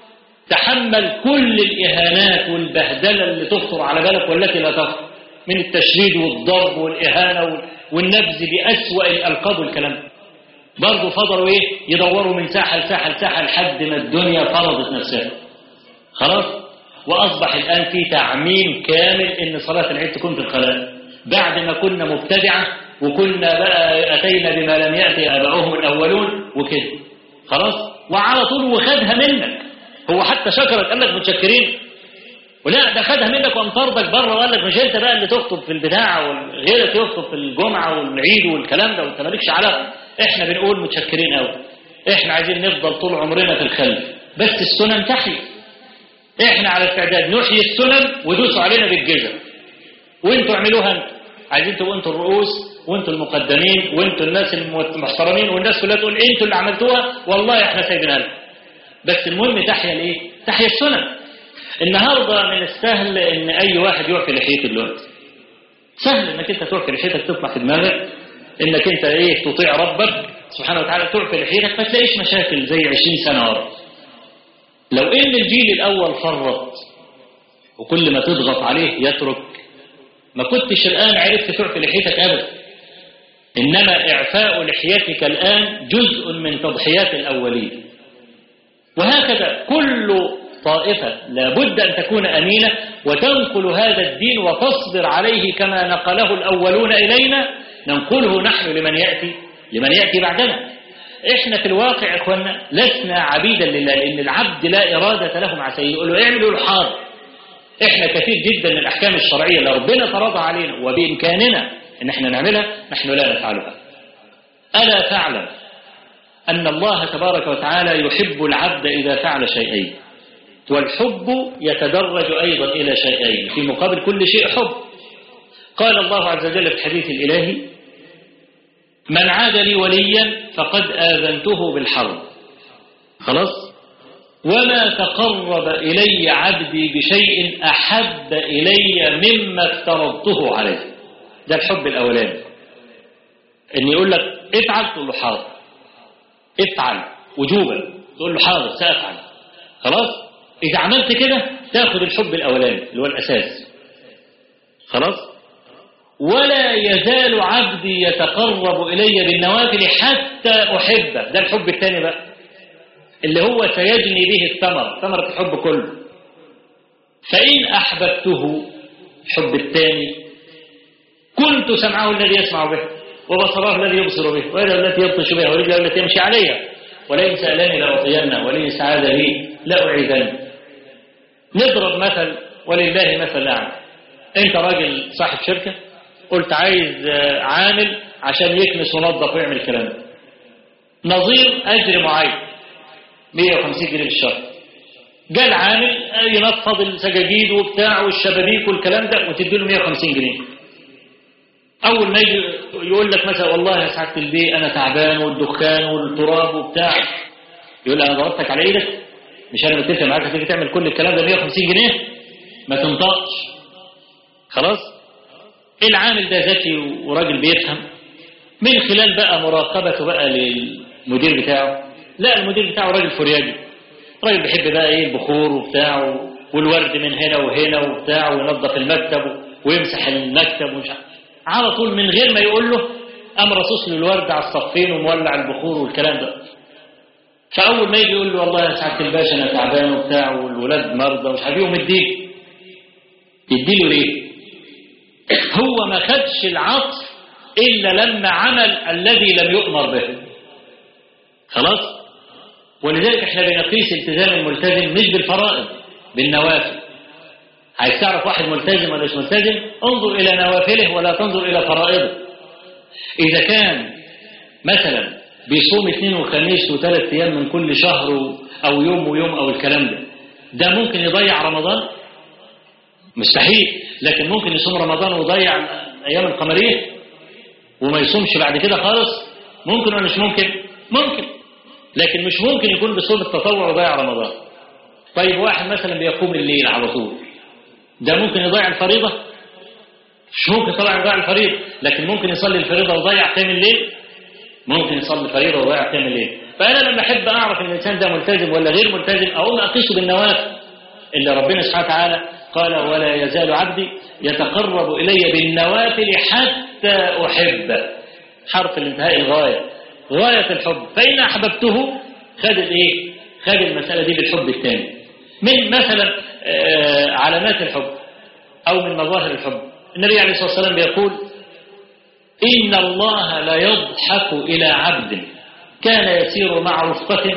تحمل كل الإهانات والبهدلة اللي تخطر على بالك والتي لا تخطر من التشريد والضرب والإهانة والنبذ بأسوأ الألقاب والكلام برضه فضلوا إيه يدوروا من ساحة لساحة لساحة لحد ما الدنيا فرضت نفسها خلاص وأصبح الآن في تعميم كامل إن صلاة العيد تكون في الخلاء بعد ما كنا مبتدعة وكنا بقى أتينا بما لم يأتي آباؤهم الأولون وكده خلاص وعلى طول وخدها منك هو حتى شكرك قال لك متشكرين ولا ده خدها منك وقام طردك بره وقال لك مش انت بقى اللي تخطب في البتاع وغيرك يخطب في الجمعه والعيد والكلام ده وانت مالكش علاقه احنا بنقول متشكرين قوي احنا عايزين نفضل طول عمرنا في الخلف بس السنن تحيي احنا على استعداد نحيي السنن ودوسوا علينا بالجزم وانتوا اعملوها انتوا عايزين تبقوا انتوا الرؤوس وانتوا المقدمين وانتوا الناس المحترمين والناس كلها تقول انتوا اللي عملتوها والله احنا سايبينها لكم بس المهم تحيا الايه؟ تحيا السنن النهارده من السهل ان اي واحد يعفي لحيته دلوقتي سهل انك انت تعفي لحيتك تطلع في دماغك انك انت ايه تطيع ربك سبحانه وتعالى تعفي لحيتك ما تلاقيش مشاكل زي 20 سنه ورا لو ان الجيل الاول فرط وكل ما تضغط عليه يترك ما كنتش الان عرفت تعفي لحيتك ابدا انما اعفاء لحيتك الان جزء من تضحيات الاولين وهكذا كل طائفة لابد أن تكون أمينة وتنقل هذا الدين وتصبر عليه كما نقله الأولون إلينا ننقله نحن لمن يأتي لمن يأتي بعدنا إحنا في الواقع إخوانا لسنا عبيدا لله لأن العبد لا إرادة له مع سيده يقول له اعمل له الحاضر إحنا كثير جدا من الأحكام الشرعية اللي ربنا فرضها علينا وبإمكاننا إن إحنا نعملها نحن لا نفعلها ألا تعلم أن الله تبارك وتعالى يحب العبد إذا فعل شيئين والحب يتدرج أيضا إلى شيئين في مقابل كل شيء حب قال الله عز وجل في الحديث الإلهي من عاد لي وليا فقد آذنته بالحرب خلاص وما تقرب إلي عبدي بشيء أحب إلي مما افترضته عليه ده الحب الأولاني إن يقول لك افعل تقول له حاضر افعل وجوبا تقول له حاضر سأفعل خلاص إذا عملت كده تاخد الحب الأولاني اللي هو الأساس خلاص ولا يزال عبدي يتقرب إلي بالنوافل حتى أحبه ده الحب الثاني بقى اللي هو سيجني به الثمر ثمرة الحب كله فإن أحببته الحب الثاني كنت سمعه الذي يسمع به وبصره الذي يبصر به ويده التي يبطش بها ورجله التي يمشي عليها ولئن سألني لأعطينه ولئن استعاذ لي لأعيذنه نضرب مثل ولله مثل أعلى أنت راجل صاحب شركة قلت عايز عامل عشان يكنس ونظف ويعمل الكلام ده نظير أجر معين 150 جنيه في الشهر جاء العامل ينفض السجاجيد وبتاع والشبابيك والكلام ده وتدي له 150 جنيه أول ما يجي يقول لك مثلا والله يا سعادة البيه أنا تعبان والدخان والتراب وبتاع يقول أنا ضربتك على إيدك مش أنا متفق معاك هتيجي تعمل كل الكلام ده 150 جنيه ما تنطقش خلاص العامل ده ذكي وراجل بيفهم من خلال بقى مراقبته بقى للمدير بتاعه لا المدير بتاعه راجل فرياجي راجل بيحب بقى ايه البخور وبتاع والورد من هنا وهنا وبتاع وينظف المكتب ويمسح المكتب ومش عارف على طول من غير ما يقول له قام رصص له الورد على الصفين ومولع البخور والكلام ده فاول ما يجي يقول له والله يا سعاده الباشا انا تعبان وبتاع والولاد مرضى ومش عارف ايه ومديك يديله ليه؟ هو ما خدش العطف الا لما عمل الذي لم يؤمر به خلاص ولذلك احنا بنقيس التزام الملتزم مش بالفرائض بالنوافل عايز تعرف واحد ملتزم ولا مش ملتزم انظر الى نوافله ولا تنظر الى فرائضه اذا كان مثلا بيصوم اثنين وخميس وثلاث ايام من كل شهر او يوم ويوم او الكلام ده ده ممكن يضيع رمضان مستحيل لكن ممكن يصوم رمضان ويضيع الايام القمريه وما يصومش بعد كده خالص ممكن ولا مش ممكن ممكن لكن مش ممكن يكون بصوم التطوع ويضيع رمضان طيب واحد مثلا بيقوم الليل على طول ده ممكن يضيع الفريضة مش ممكن طبعا يضيع الفريضة لكن ممكن يصلي الفريضة ويضيع قيام الليل ممكن يصلي الفريضة ويضيع قيام الليل فأنا لما أحب أعرف إن الإنسان ده ملتزم ولا غير ملتزم أقوم أقيسه بالنوافل اللي ربنا سبحانه وتعالى قال ولا يزال عبدي يتقرب إلي بالنوافل حتى أحبه حرف الانتهاء الغاية غاية الحب فإن أحببته خد إيه؟ خد المسألة دي بالحب الثاني من مثلا علامات الحب أو من مظاهر الحب النبي عليه الصلاة والسلام بيقول إن الله لا يضحك إلى عبد كان يسير مع رفقة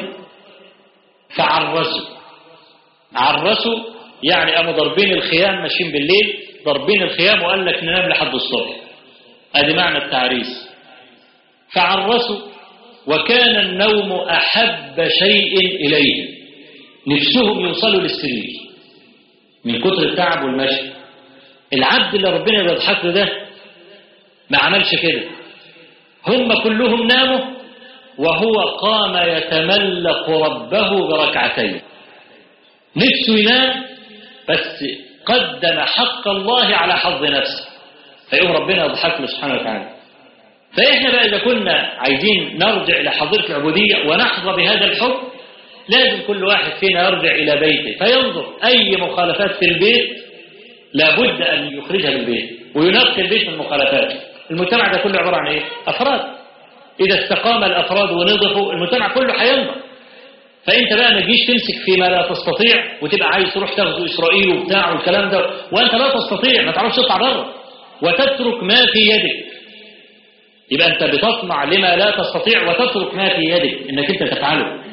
فعرسوا عرسوا يعني قاموا ضاربين الخيام ماشيين بالليل ضاربين الخيام وقال لك ننام لحد الصبح ادي معنى التعريس فعرسوا وكان النوم أحب شيء إليه نفسهم يوصلوا للسرير من كتر التعب والمشي العبد اللي ربنا بيضحك له ده ما عملش كده هم كلهم ناموا وهو قام يتملق ربه بركعتين نفسه ينام بس قدم حق الله على حظ نفسه فيقوم ربنا يضحك له سبحانه وتعالى فإحنا بقى إذا كنا عايزين نرجع إلى حضرة العبودية ونحظى بهذا الحب لازم كل واحد فينا يرجع إلى بيته فينظر أي مخالفات في البيت لابد أن يخرجها من البيت وينقي البيت من المخالفات المجتمع ده كله عبارة عن إيه؟ أفراد إذا استقام الأفراد ونضفوا المجتمع كله هينضف فأنت بقى ما تجيش تمسك فيما لا تستطيع وتبقى عايز تروح تاخذ إسرائيل وبتاع والكلام ده وأنت لا تستطيع ما تعرفش تطلع بره وتترك ما في يدك يبقى أنت بتصنع لما لا تستطيع وتترك ما في يدك إنك أنت تفعله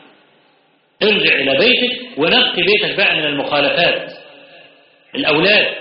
ارجع إلى بيتك ونقي بيتك بقى من المخالفات الأولاد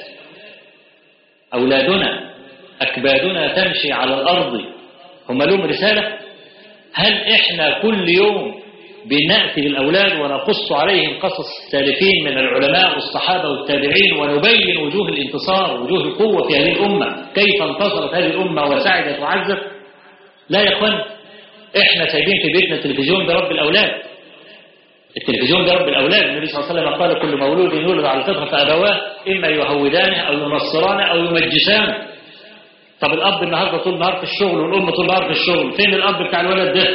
أولادنا أكبادنا تمشي على الأرض هم لهم رسالة هل إحنا كل يوم بنأتي للأولاد ونقص عليهم قصص السالفين من العلماء والصحابة والتابعين ونبين وجوه الانتصار وجوه القوة في هذه الأمة كيف انتصرت هذه الأمة وسعدت وعزت لا يا اخوان احنا سايبين في بيتنا التلفزيون برب الأولاد التلفزيون برب الأولاد النبي صلى الله عليه وسلم قال كل مولود يولد على الفطرة فأبواه إما يهودانه أو ينصرانه أو يمجسانه طب الأب النهاردة طول النهار في الشغل والأم طول النهار في الشغل فين الأب بتاع الولد ده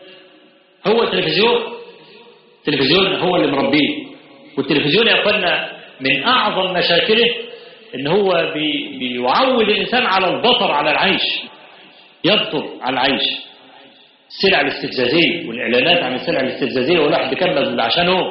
هو التلفزيون التلفزيون هو اللي مربيه والتلفزيون يا أخوانا من أعظم مشاكله إن هو بي بيعود الإنسان على البطر على العيش يبطر على العيش السلع الاستفزازية والإعلانات عن السلع الاستفزازية والواحد بيكمل عشان هو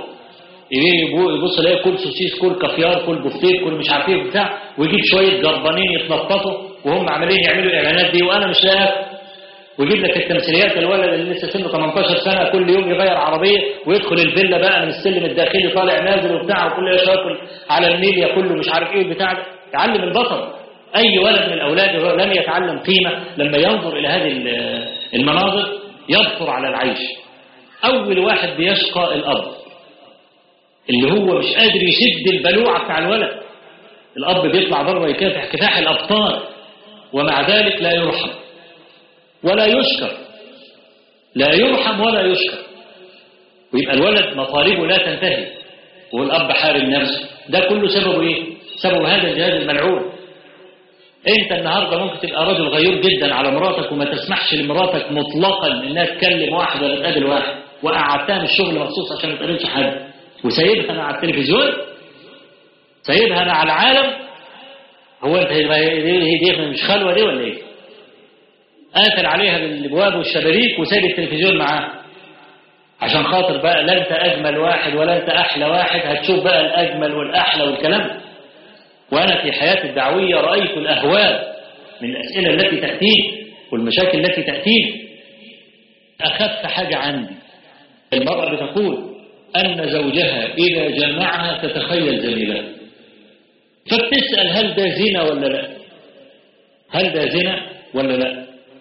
يبص يلاقي كل سوسيس كل كافيار كل بفتيك كل مش عارف ايه بتاع ويجيب شويه جربانين يتنططوا وهم عمالين يعملوا الاعلانات دي وانا مش لاقي ويجيب لك التمثيليات الولد اللي لسه سنه 18 سنه كل يوم يغير عربيه ويدخل الفيلا بقى من السلم الداخلي طالع نازل وبتاع وكل ياكل على الميديا كله مش عارف ايه بتاع ده يعلم البطل اي ولد من الاولاد لم يتعلم قيمه لما ينظر الى هذه المناظر يبطر على العيش اول واحد بيشقى الاب اللي هو مش قادر يشد البلوعة بتاع الولد الأب بيطلع بره يكافح كفاح الأبطال ومع ذلك لا يرحم ولا يشكر لا يرحم ولا يشكر ويبقى الولد مطالبه لا تنتهي والأب حارم نفسه ده كله سببه إيه؟ سبب هذا الجهاز الملعون انت النهاردة ممكن تبقى رجل غيور جدا على مراتك وما تسمحش لمراتك مطلقا انها تكلم واحد ولا تقابل واحد وقعدتها من الشغل مخصوص عشان ما تقابلش حد وسايبها مع التلفزيون سايبها مع العالم هو انت هي دي مش خلوه دي ولا ايه قافل عليها بالابواب والشبابيك وسايب التلفزيون معاه عشان خاطر بقى لا انت اجمل واحد ولا انت احلى واحد هتشوف بقى الاجمل والاحلى والكلام وانا في حياتي الدعويه رايت الاهوال من الاسئله التي تاتيني والمشاكل التي تاتيني اخف حاجه عندي المراه بتقول أن زوجها إذا جمعها تتخيل جميلها فبتسأل هل ده زنا ولا لا هل ده زنا ولا لا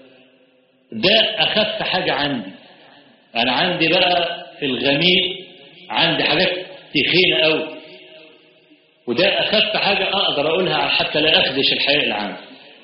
ده أخف حاجة عندي أنا عندي بقى في الغميق عندي حاجات تخينة أوي وده أخف حاجة أقدر أقولها حتى لا أخدش الحياء العام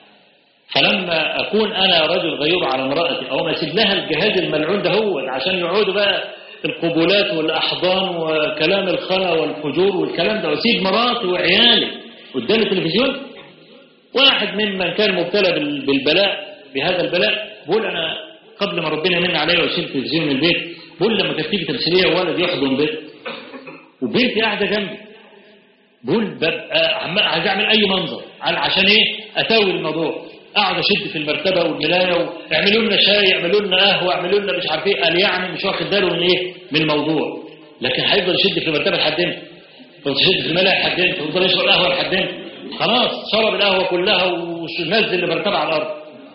فلما أكون أنا رجل غيور على امرأتي أو ما أسيب لها الجهاز الملعون ده هو عشان يقعدوا بقى القبولات والأحضان وكلام الخلا والفجور والكلام ده واسيب مراتي وعيالي قدام التلفزيون واحد ممن كان مبتلى بالبلاء بهذا البلاء بقول أنا قبل ما ربنا يمن عليا واشيل التلفزيون من البيت بقول لما كانت تيجي تمثيليه وولد يحضن بيت وبنتي قاعده جنبي بقول ببقى عايز اعمل اي منظر عشان ايه اتاوي الموضوع اقعد اشد في المرتبه والملايه واعملوا لنا شاي اعملوا لنا قهوه اعملوا لنا مش عارف ايه قال يعني مش واخد باله من ايه من الموضوع لكن هيفضل يشد في المرتبه لحد امتى يفضل يشد في الملايه لحد امتى يفضل يشرب قهوه لحد امتى خلاص شرب القهوه كلها ونزل المرتبه على الارض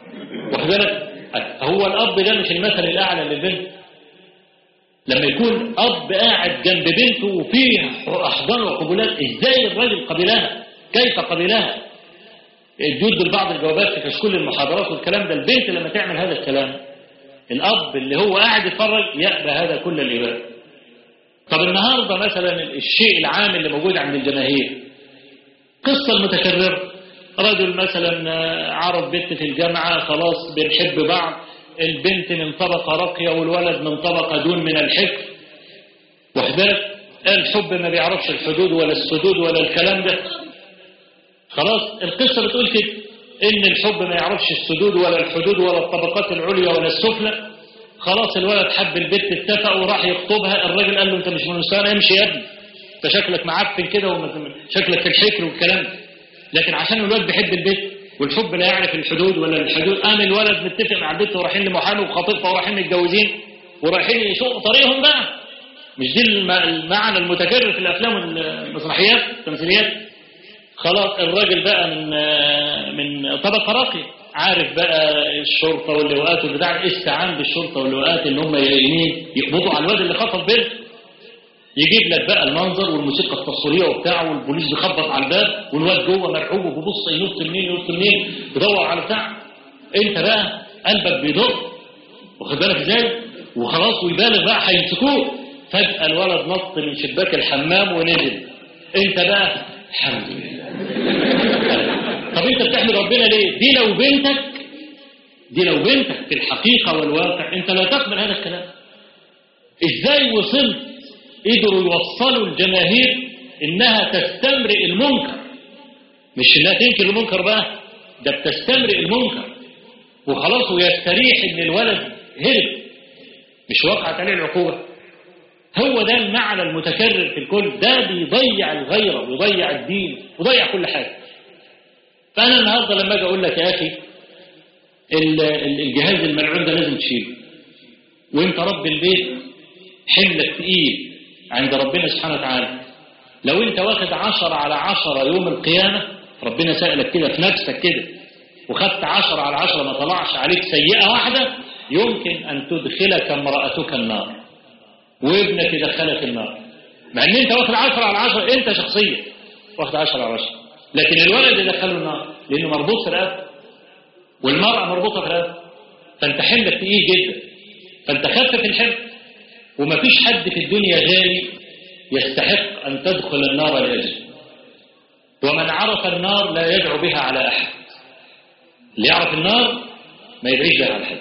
واخد بالك هو الاب ده مش المثل الاعلى للبنت لما يكون اب قاعد جنب بنته وفيه احضان وقبولات ازاي الراجل قبلها كيف قبلها يدوا بعض الجوابات في كشكول المحاضرات والكلام ده البنت لما تعمل هذا الكلام الاب اللي هو قاعد يتفرج يأبى هذا كل الإباء طب النهارده مثلا الشيء العام اللي موجود عند الجماهير قصة متكررة رجل مثلا عرض بنت في الجامعة خلاص بنحب بعض البنت من طبقة راقية والولد من طبقة دون من الحفظ وحدات الحب ما بيعرفش الحدود ولا السدود ولا الكلام ده خلاص القصة بتقول كده ان الحب ما يعرفش السدود ولا الحدود ولا الطبقات العليا ولا السفلى خلاص الولد حب البنت اتفق وراح يخطبها الراجل قال له انت مش من مستوانا امشي يا ابني انت شكلك معفن كده وشكلك في الحكر والكلام ده لكن عشان الولد بيحب البنت والحب لا يعرف الحدود ولا الحدود قام الولد متفق مع البنت ورايحين لمحامي وخطيبها ورايحين متجوزين ورايحين يشوفوا طريقهم بقى مش دي المعنى المتكرر في الافلام والمسرحيات التمثيليات خلاص الراجل بقى من من طبقه راقيه عارف بقى الشرطه واللواءات والبتاع استعان بالشرطه واللواءات ان هم يقبضوا على الواد اللي خطف بنت يجيب لك بقى المنظر والموسيقى التصويريه وبتاع والبوليس بيخبط على الباب والواد جوه مرعوب وبيبص ينط منين ينط منين يدور على بتاع انت بقى قلبك بيضر واخد بالك ازاي وخلاص ويبالغ بقى هيمسكوه فجاه الولد نط من شباك الحمام ونزل انت بقى الحمد لله طب انت بتحمد ربنا ليه دي لو بنتك دي لو بنتك في الحقيقه والواقع انت لا تقبل هذا الكلام ازاي وصلت قدروا يوصلوا الجماهير انها تستمرئ المنكر مش انها تنكر المنكر بقى ده بتستمرئ المنكر وخلاص ويستريح ان الولد هرب مش وقعت عليه العقوبة هو ده المعنى المتكرر في الكل ده بيضيع الغيرة ويضيع الدين ويضيع كل حاجة فأنا النهاردة لما أجي أقول لك يا أخي الجهاز الملعون ده لازم تشيله وانت رب البيت حملك تقيل عند ربنا سبحانه وتعالى لو انت واخد عشرة على عشرة يوم القيامة ربنا سألك كده في نفسك كده وخدت عشرة على عشرة ما طلعش عليك سيئة واحدة يمكن أن تدخلك امرأتك النار وابنك يدخلك النار مع ان انت واخد عشرة على عشرة انت شخصيا واخد عشرة على عشرة لكن الولد يدخله النار لانه مربوط في الرقبة والمرأة مربوطة في الرقبة فانت حملك تقيل جدا فانت خفف الحمل ومفيش حد في الدنيا غالي يستحق أن تدخل النار لأجله ومن عرف النار لا يدعو بها على أحد اللي يعرف النار ما يدعيش بها على حد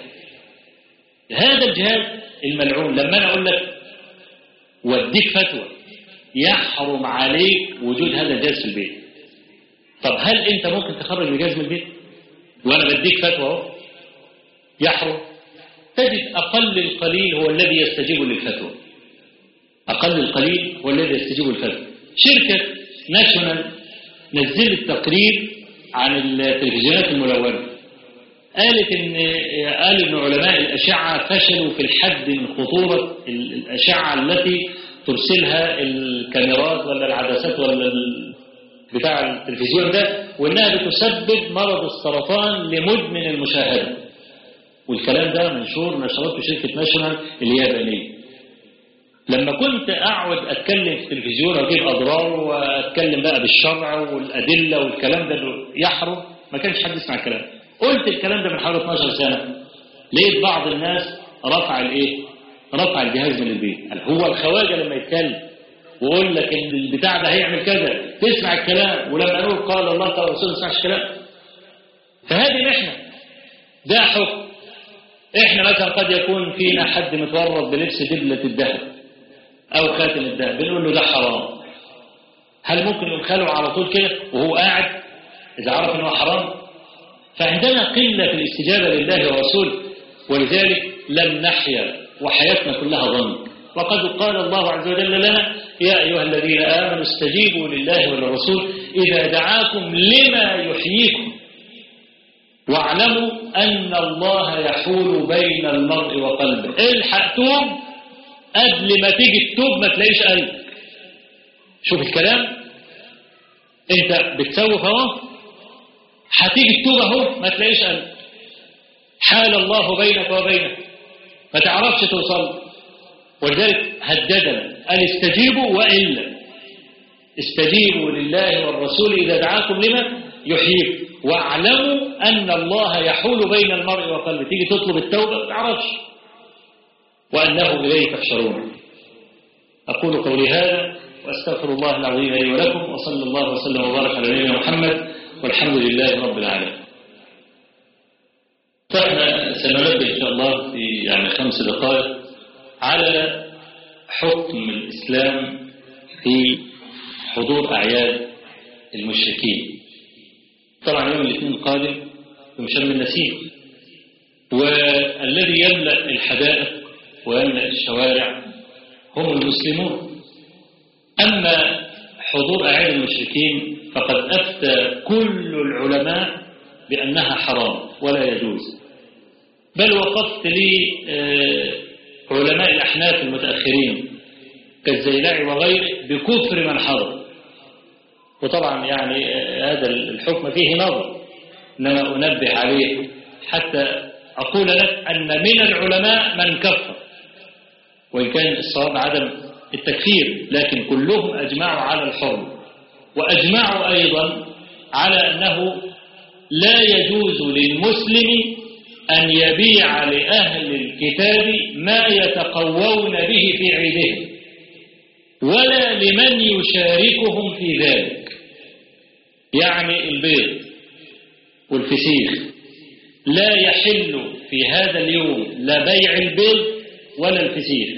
هذا الجهاز الملعون لما أنا أقول لك وديك فتوى يحرم عليك وجود هذا الجهاز في البيت طب هل أنت ممكن تخرج الجهاز من البيت وأنا بديك فتوى اهو يحرم تجد أقل القليل هو الذي يستجيب للفتوى أقل القليل هو الذي يستجيب للفتوى شركة ناشونال نزلت تقرير عن التلفزيونات الملونة قالت إن قال إن علماء الأشعة فشلوا في الحد من خطورة الأشعة التي ترسلها الكاميرات ولا العدسات ولا بتاع التلفزيون ده وإنها بتسبب مرض السرطان لمدمن المشاهدة والكلام ده منشور نشرات في شركة ناشونال اليابانية لما كنت أقعد أتكلم في التلفزيون وأجيب أضرار وأتكلم بقى بالشرع والأدلة والكلام ده يحرم ما كانش حد يسمع الكلام قلت الكلام ده من حوالي 12 سنة لقيت بعض الناس رفع الإيه؟ رفع الجهاز من البيت هو الخواجة لما يتكلم ويقول لك إن البتاع ده هيعمل كذا تسمع الكلام ولما نقول قال الله قال الرسول ما تسمعش الكلام فهذه نحن ده حكم احنا مثلا قد يكون فينا حد متورط بلبس دبلة الذهب او خاتم الذهب بنقول له ده حرام هل ممكن يدخله على طول كده وهو قاعد اذا عرف انه حرام فعندنا قلة في الاستجابة لله ورسوله ولذلك لم نحيا وحياتنا كلها ظن وقد قال الله عز وجل لنا يا أيها الذين آمنوا استجيبوا لله وللرسول إذا دعاكم لما يحييكم واعلموا أن الله يحول بين المرء وقلبه الحق توب قبل ما تيجي التوب ما تلاقيش قلب شوف الكلام انت بتسوف اهو هتيجي التوب اهو ما تلاقيش قلب حال الله بينك وبينه ما تعرفش توصل ولذلك هددنا قال استجيبوا وإلا استجيبوا لله والرسول إذا دعاكم لما يحييكم واعلموا أن الله يحول بين المرء وقلبه تيجي تطلب التوبة ما تعرفش وأنه إليه تحشرون أقول قولي هذا وأستغفر الله العظيم لي ولكم وصلى الله وسلم وبارك على نبينا محمد والحمد لله رب العالمين فاحنا سننبه إن شاء الله في يعني خمس دقائق على حكم الإسلام في حضور أعياد المشركين طبعا يوم الاثنين القادم يوم شم النسيم والذي يملأ الحدائق ويملأ الشوارع هم المسلمون أما حضور أعياد المشركين فقد أفتى كل العلماء بأنها حرام ولا يجوز بل وقفت لي علماء الأحناف المتأخرين كالزيلعي وغيره بكفر من حضر وطبعا يعني هذا الحكم فيه نظر إنما أنبه عليه حتى أقول لك أن من العلماء من كفر وإن كان الصواب عدم التكفير لكن كلهم أجمعوا على الحرم وأجمعوا أيضا على أنه لا يجوز للمسلم أن يبيع لأهل الكتاب ما يتقوون به في عيدهم ولا لمن يشاركهم في ذلك يعني البيض والفسيخ لا يحل في هذا اليوم لا بيع البيض ولا الفسيخ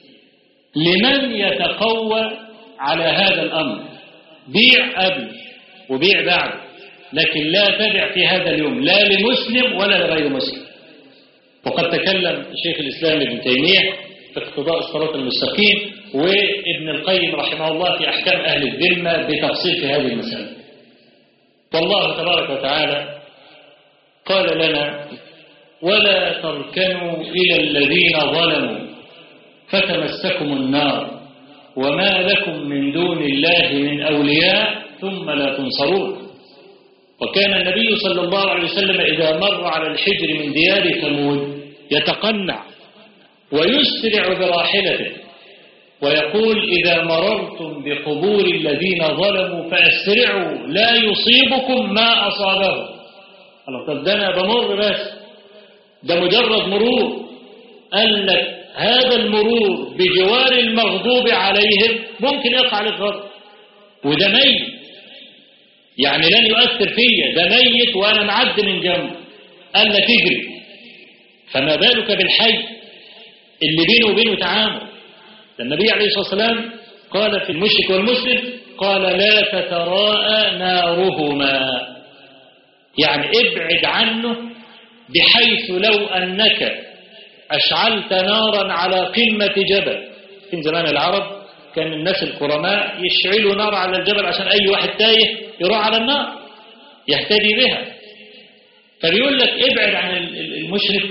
لمن يتقوى على هذا الأمر بيع قبل وبيع بعد لكن لا تبع في هذا اليوم لا لمسلم ولا لغير مسلم وقد تكلم شيخ الإسلام ابن تيمية في اقتضاء الصراط المستقيم وابن القيم رحمه الله في أحكام أهل الذمة بتفصيل في هذه المسألة والله تبارك وتعالى قال لنا ولا تركنوا إلى الذين ظلموا فتمسكم النار وما لكم من دون الله من أولياء ثم لا تنصرون وكان النبي صلى الله عليه وسلم إذا مر على الحجر من ديار ثمود يتقنع ويسرع براحلته ويقول إذا مررتم بقبور الذين ظلموا فأسرعوا لا يصيبكم ما أصابهم الله طب ده أنا بمر بس ده مجرد مرور قال لك هذا المرور بجوار المغضوب عليهم ممكن يقع عليك غضب وده ميت يعني لن يؤثر فيا ده ميت وأنا معد من جنبه قال لك اجري فما بالك بالحي اللي بينه وبينه تعامل النبي عليه الصلاة والسلام قال في المشرك والمسلم قال لا تتراءى نارهما يعني ابعد عنه بحيث لو أنك أشعلت نارا على قمة جبل في زمان العرب كان الناس الكرماء يشعلوا نار على الجبل عشان أي واحد تايه يروح على النار يهتدي بها فبيقول لك ابعد عن المشرك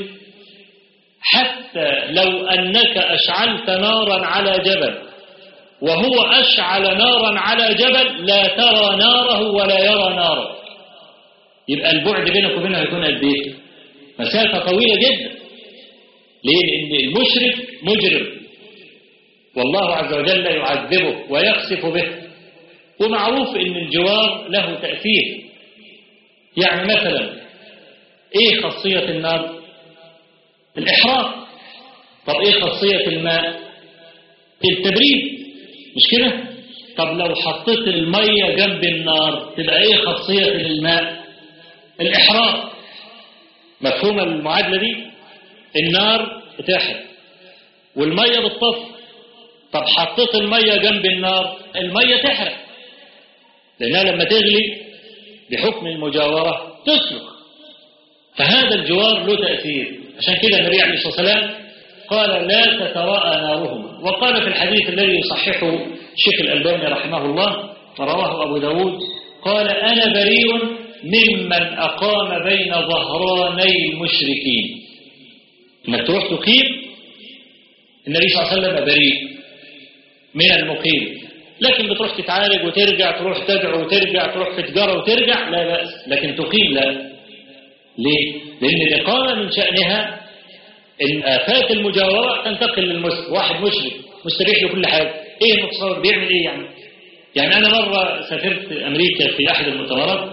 حتى لو أنك أشعلت نارا على جبل وهو أشعل نارا على جبل لا ترى ناره ولا يرى ناره يبقى البعد بينك وبينه هيكون قد ايه؟ مسافة طويلة جدا ليه؟ لأن المشرك مجرم والله عز وجل يعذبه ويخسف به ومعروف أن الجوار له تأثير يعني مثلا ايه خاصية النار الإحراق طب ايه خاصية الماء التبريد مش كده طب لو حطيت المية جنب النار تبقى ايه خاصية الماء الإحراق مفهوم المعادلة دي النار بتحرق والمية بتطفي طب حطيت المية جنب النار المية تحرق لأنها لما تغلي بحكم المجاورة تسلخ فهذا الجوار له تأثير عشان كده النبي عليه الصلاة والسلام قال لا تتراءى نارهما وقال في الحديث الذي يصححه الشيخ الألباني رحمه الله ورواه أبو داود قال أنا بريء ممن أقام بين ظهراني المشركين انك تروح تقيم النبي صلى الله عليه وسلم بريء من المقيم لكن بتروح تتعالج وترجع تروح تدعو وترجع تروح في تجارة وترجع لا بأس لكن تقيم لا ليه؟ لأن الإقامة من شأنها إن آفات المجاورة تنتقل للمسلم واحد مشرك مستريح له كل حاجة إيه المتصور بيعمل إيه يعني يعني أنا مرة سافرت أمريكا في أحد المؤتمرات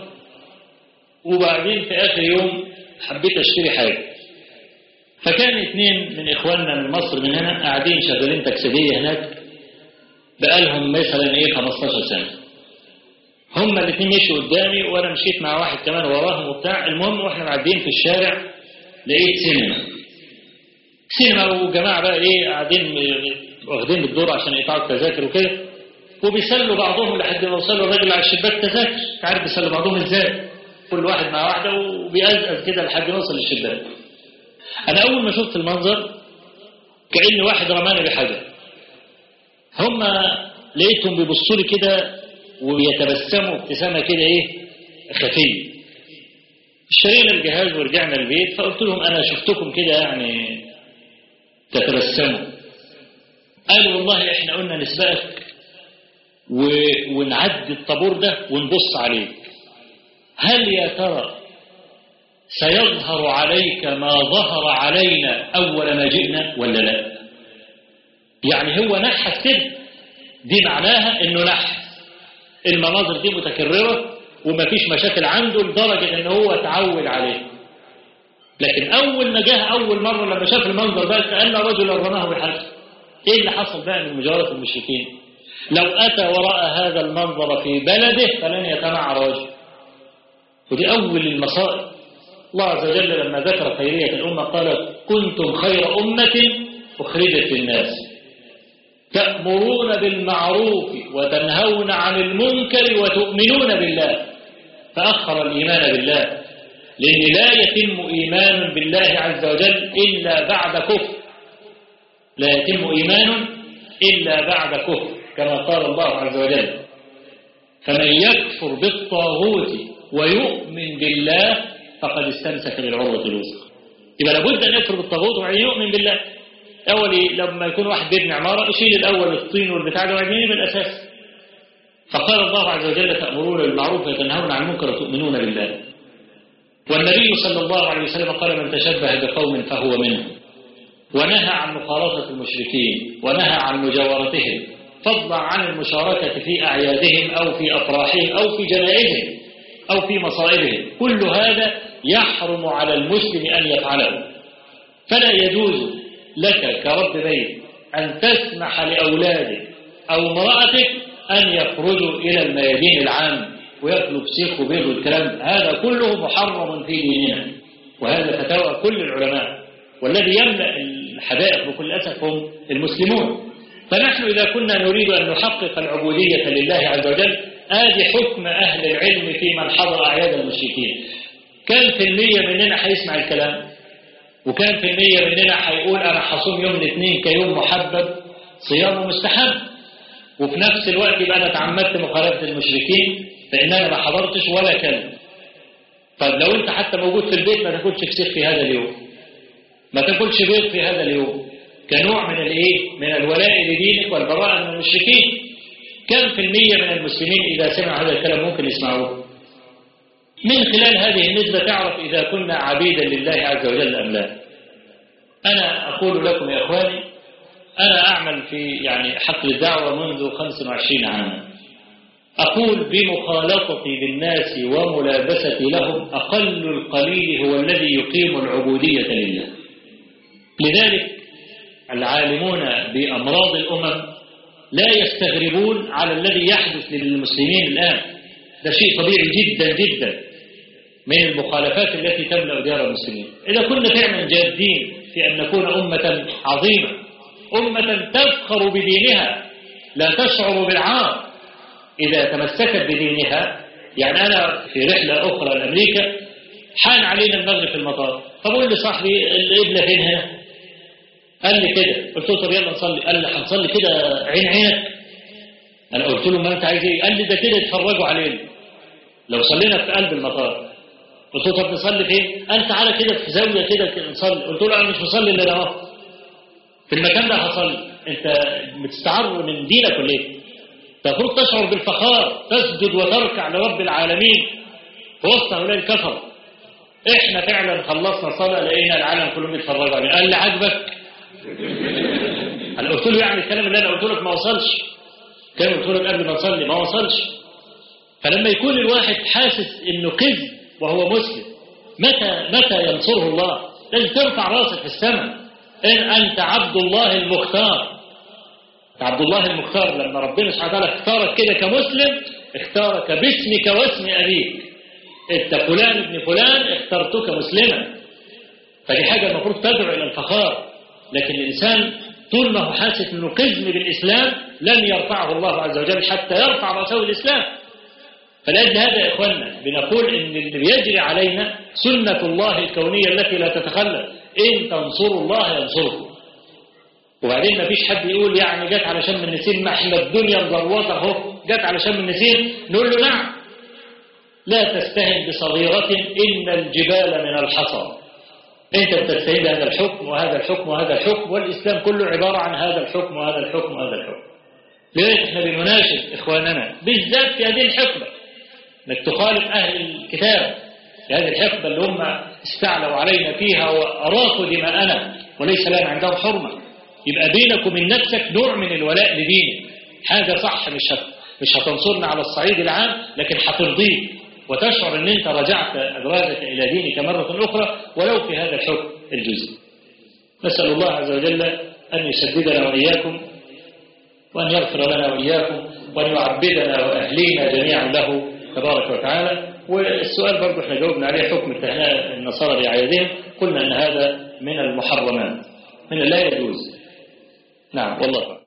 وبعدين في آخر يوم حبيت أشتري حاجة فكان اثنين من إخواننا من مصر من هنا قاعدين شغالين تكسيدية هناك بقالهم مثلا إيه 15 سنة هما الاثنين مشوا قدامي وأنا مشيت مع واحد كمان وراهم وبتاع المهم وإحنا معديين في الشارع لقيت سينما سينما وجماعة بقى إيه قاعدين واخدين الدور عشان يقطعوا التذاكر وكده وبيسلوا بعضهم لحد ما يوصلوا الراجل على الشباك تذاكر مش عارف بيسلوا بعضهم ازاي كل واحد مع واحده وبيأزأز كده لحد ما يوصل للشباك انا اول ما شفت المنظر كأن واحد رماني بحاجه هم لقيتهم بيبصوا لي كده وبيتبسموا ابتسامه كده ايه خفيه اشترينا الجهاز ورجعنا البيت فقلت لهم انا شفتكم كده يعني تتبسموا قالوا والله احنا قلنا نسبقك و... ونعدي الطابور ده ونبص عليك هل يا ترى سيظهر عليك ما ظهر علينا أول ما جئنا ولا لا يعني هو نحس كده دي معناها انه نحس المناظر دي متكررة ومفيش مشاكل عنده لدرجة ان هو تعود عليه لكن اول ما جه اول مرة لما شاف المنظر ده كأن رجلا رماه بحجر ايه اللي حصل بقى من مجاورة المشركين لو اتى وراء هذا المنظر في بلده فلن يتمعر وجهه ودي اول المصائب الله عز وجل لما ذكر خيرية الأمة قال كنتم خير أمة أخرجت للناس تأمرون بالمعروف وتنهون عن المنكر وتؤمنون بالله فأخر الإيمان بالله لأن لا يتم إيمان بالله عز وجل إلا بعد كفر لا يتم إيمان إلا بعد كفر كما قال الله عز وجل فمن يكفر بالطاغوت ويؤمن بالله فقد استمسك بالعروة الوثقى يبقى لابد أن يكفر بالطاغوت وبعدين يؤمن بالله أول لما يكون واحد بيبني عمارة يشيل الأول الطين والبتاع ده وبعدين يبني الأساس فقال الله عز وجل تأمرون بالمعروف وتنهون عن المنكر وتؤمنون بالله والنبي صلى الله عليه وسلم قال من تشبه بقوم فهو منهم ونهى عن مخالطة المشركين ونهى عن مجاورتهم فضلا عن المشاركة في أعيادهم أو في أفراحهم أو في جنائزهم أو في مصائبهم كل هذا يحرم على المسلم أن يفعله فلا يجوز لك كرب بيت أن تسمح لأولادك أو امرأتك أن يخرجوا إلى الميادين العام ويأكلوا بسيخ وبيض والكلام هذا كله محرم في ديننا وهذا فتاوى كل العلماء والذي يملأ الحدائق بكل أسف هم المسلمون فنحن إذا كنا نريد أن نحقق العبودية لله عز وجل آدي حكم أهل العلم في من حضر أعياد المشركين كم في المية مننا هيسمع الكلام وكم في المية مننا هيقول أنا هصوم يوم الاثنين كيوم محبب صيامه مستحب وفي نفس الوقت يبقى أنا تعمدت مخالفة المشركين فإن أنا ما حضرتش ولا كلمة طب لو أنت حتى موجود في البيت ما تاكلش فسيخ في هذا اليوم ما تاكلش بيض في هذا اليوم كنوع من الايه من الولاء لدينك والبراءة من المشركين كم في المية من المسلمين إذا سمعوا هذا الكلام ممكن يسمعوه من خلال هذه النسبة تعرف إذا كنا عبيدا لله عز وجل أم لا أنا أقول لكم يا إخواني أنا أعمل في يعني حقل الدعوة منذ 25 عاما أقول بمخالطتي بالناس وملابستي لهم أقل القليل هو الذي يقيم العبودية لله لذلك العالمون بأمراض الأمم لا يستغربون على الذي يحدث للمسلمين الآن ده شيء طبيعي جدا جدا من المخالفات التي تملأ ديار المسلمين إذا كنا فعلا جادين في أن نكون أمة عظيمة أمة تفخر بدينها لا تشعر بالعار إذا تمسكت بدينها يعني أنا في رحلة أخرى لأمريكا حان علينا المغرب في المطار فبقول لصاحبي القبلة فين هنا قال لي كده قلت له طب يلا نصلي قال لي هنصلي كده عين عينك انا قلت له ما انت عايز ايه قال لي ده كده يتفرجوا علينا لو صلينا في قلب المطار قلت له طب نصلي فين قال تعالى كده في زاويه كده نصلي قلت له انا مش مصلي الا اهو في المكان ده هصلي انت بتستعر من دينك ولا ايه المفروض تشعر بالفخار تسجد وتركع لرب العالمين في وسط هؤلاء الكفر احنا فعلا خلصنا صلاة لقينا العالم كلهم بيتفرجوا علينا قال لي عاجبك انا قلت له يعني الكلام اللي انا قلت لك ما وصلش كان قلت لك قبل ما نصلي ما وصلش فلما يكون الواحد حاسس انه كذب وهو مسلم متى متى ينصره الله لازم ترفع راسك في السماء ان انت عبد الله المختار عبد الله المختار لما ربنا سبحانه وتعالى اختارك كده كمسلم اختارك باسمك واسم ابيك انت فلان ابن فلان اخترتك مسلما فدي حاجه المفروض تدعو الى الفخار لكن الانسان طول ما هو حاسس انه قزم بالاسلام لن يرفعه الله عز وجل حتى يرفع راسه الاسلام فلأجل هذا يا إخواننا بنقول إن اللي بيجري علينا سنة الله الكونية التي لا تتخلف إن تنصروا الله ينصركم وبعدين ما فيش حد يقول يعني جت على شم النسيم ما احنا الدنيا مزوطة اهو جت على شم النسيم نقول له نعم لا تستهن بصغيرة إن الجبال من الحصى أنت بتستهين بهذا الحكم وهذا الحكم وهذا الحكم والإسلام كله عبارة عن هذا الحكم وهذا الحكم وهذا الحكم لذلك احنا بنناشد إخواننا بالذات في هذه الحقبة انك تخالف أهل الكتاب في هذه الحقبة اللي هم استعلوا علينا فيها وأراقوا دماءنا وليس لنا عندهم حرمة يبقى بينك وبين نفسك نوع من الولاء لدينك حاجة صح مش هت... مش هتنصرنا على الصعيد العام لكن هترضيك وتشعر ان انت رجعت ادراجك الى دينك مرة اخرى ولو في هذا الحكم الجزئي نسأل الله عز وجل ان يسددنا واياكم وان يغفر لنا واياكم وان يعبدنا واهلينا جميعا له تبارك وتعالى والسؤال برضه احنا جاوبنا عليه حكم التهنئة النصارى بأعيادهم قلنا ان هذا من المحرمات من لا يجوز نعم والله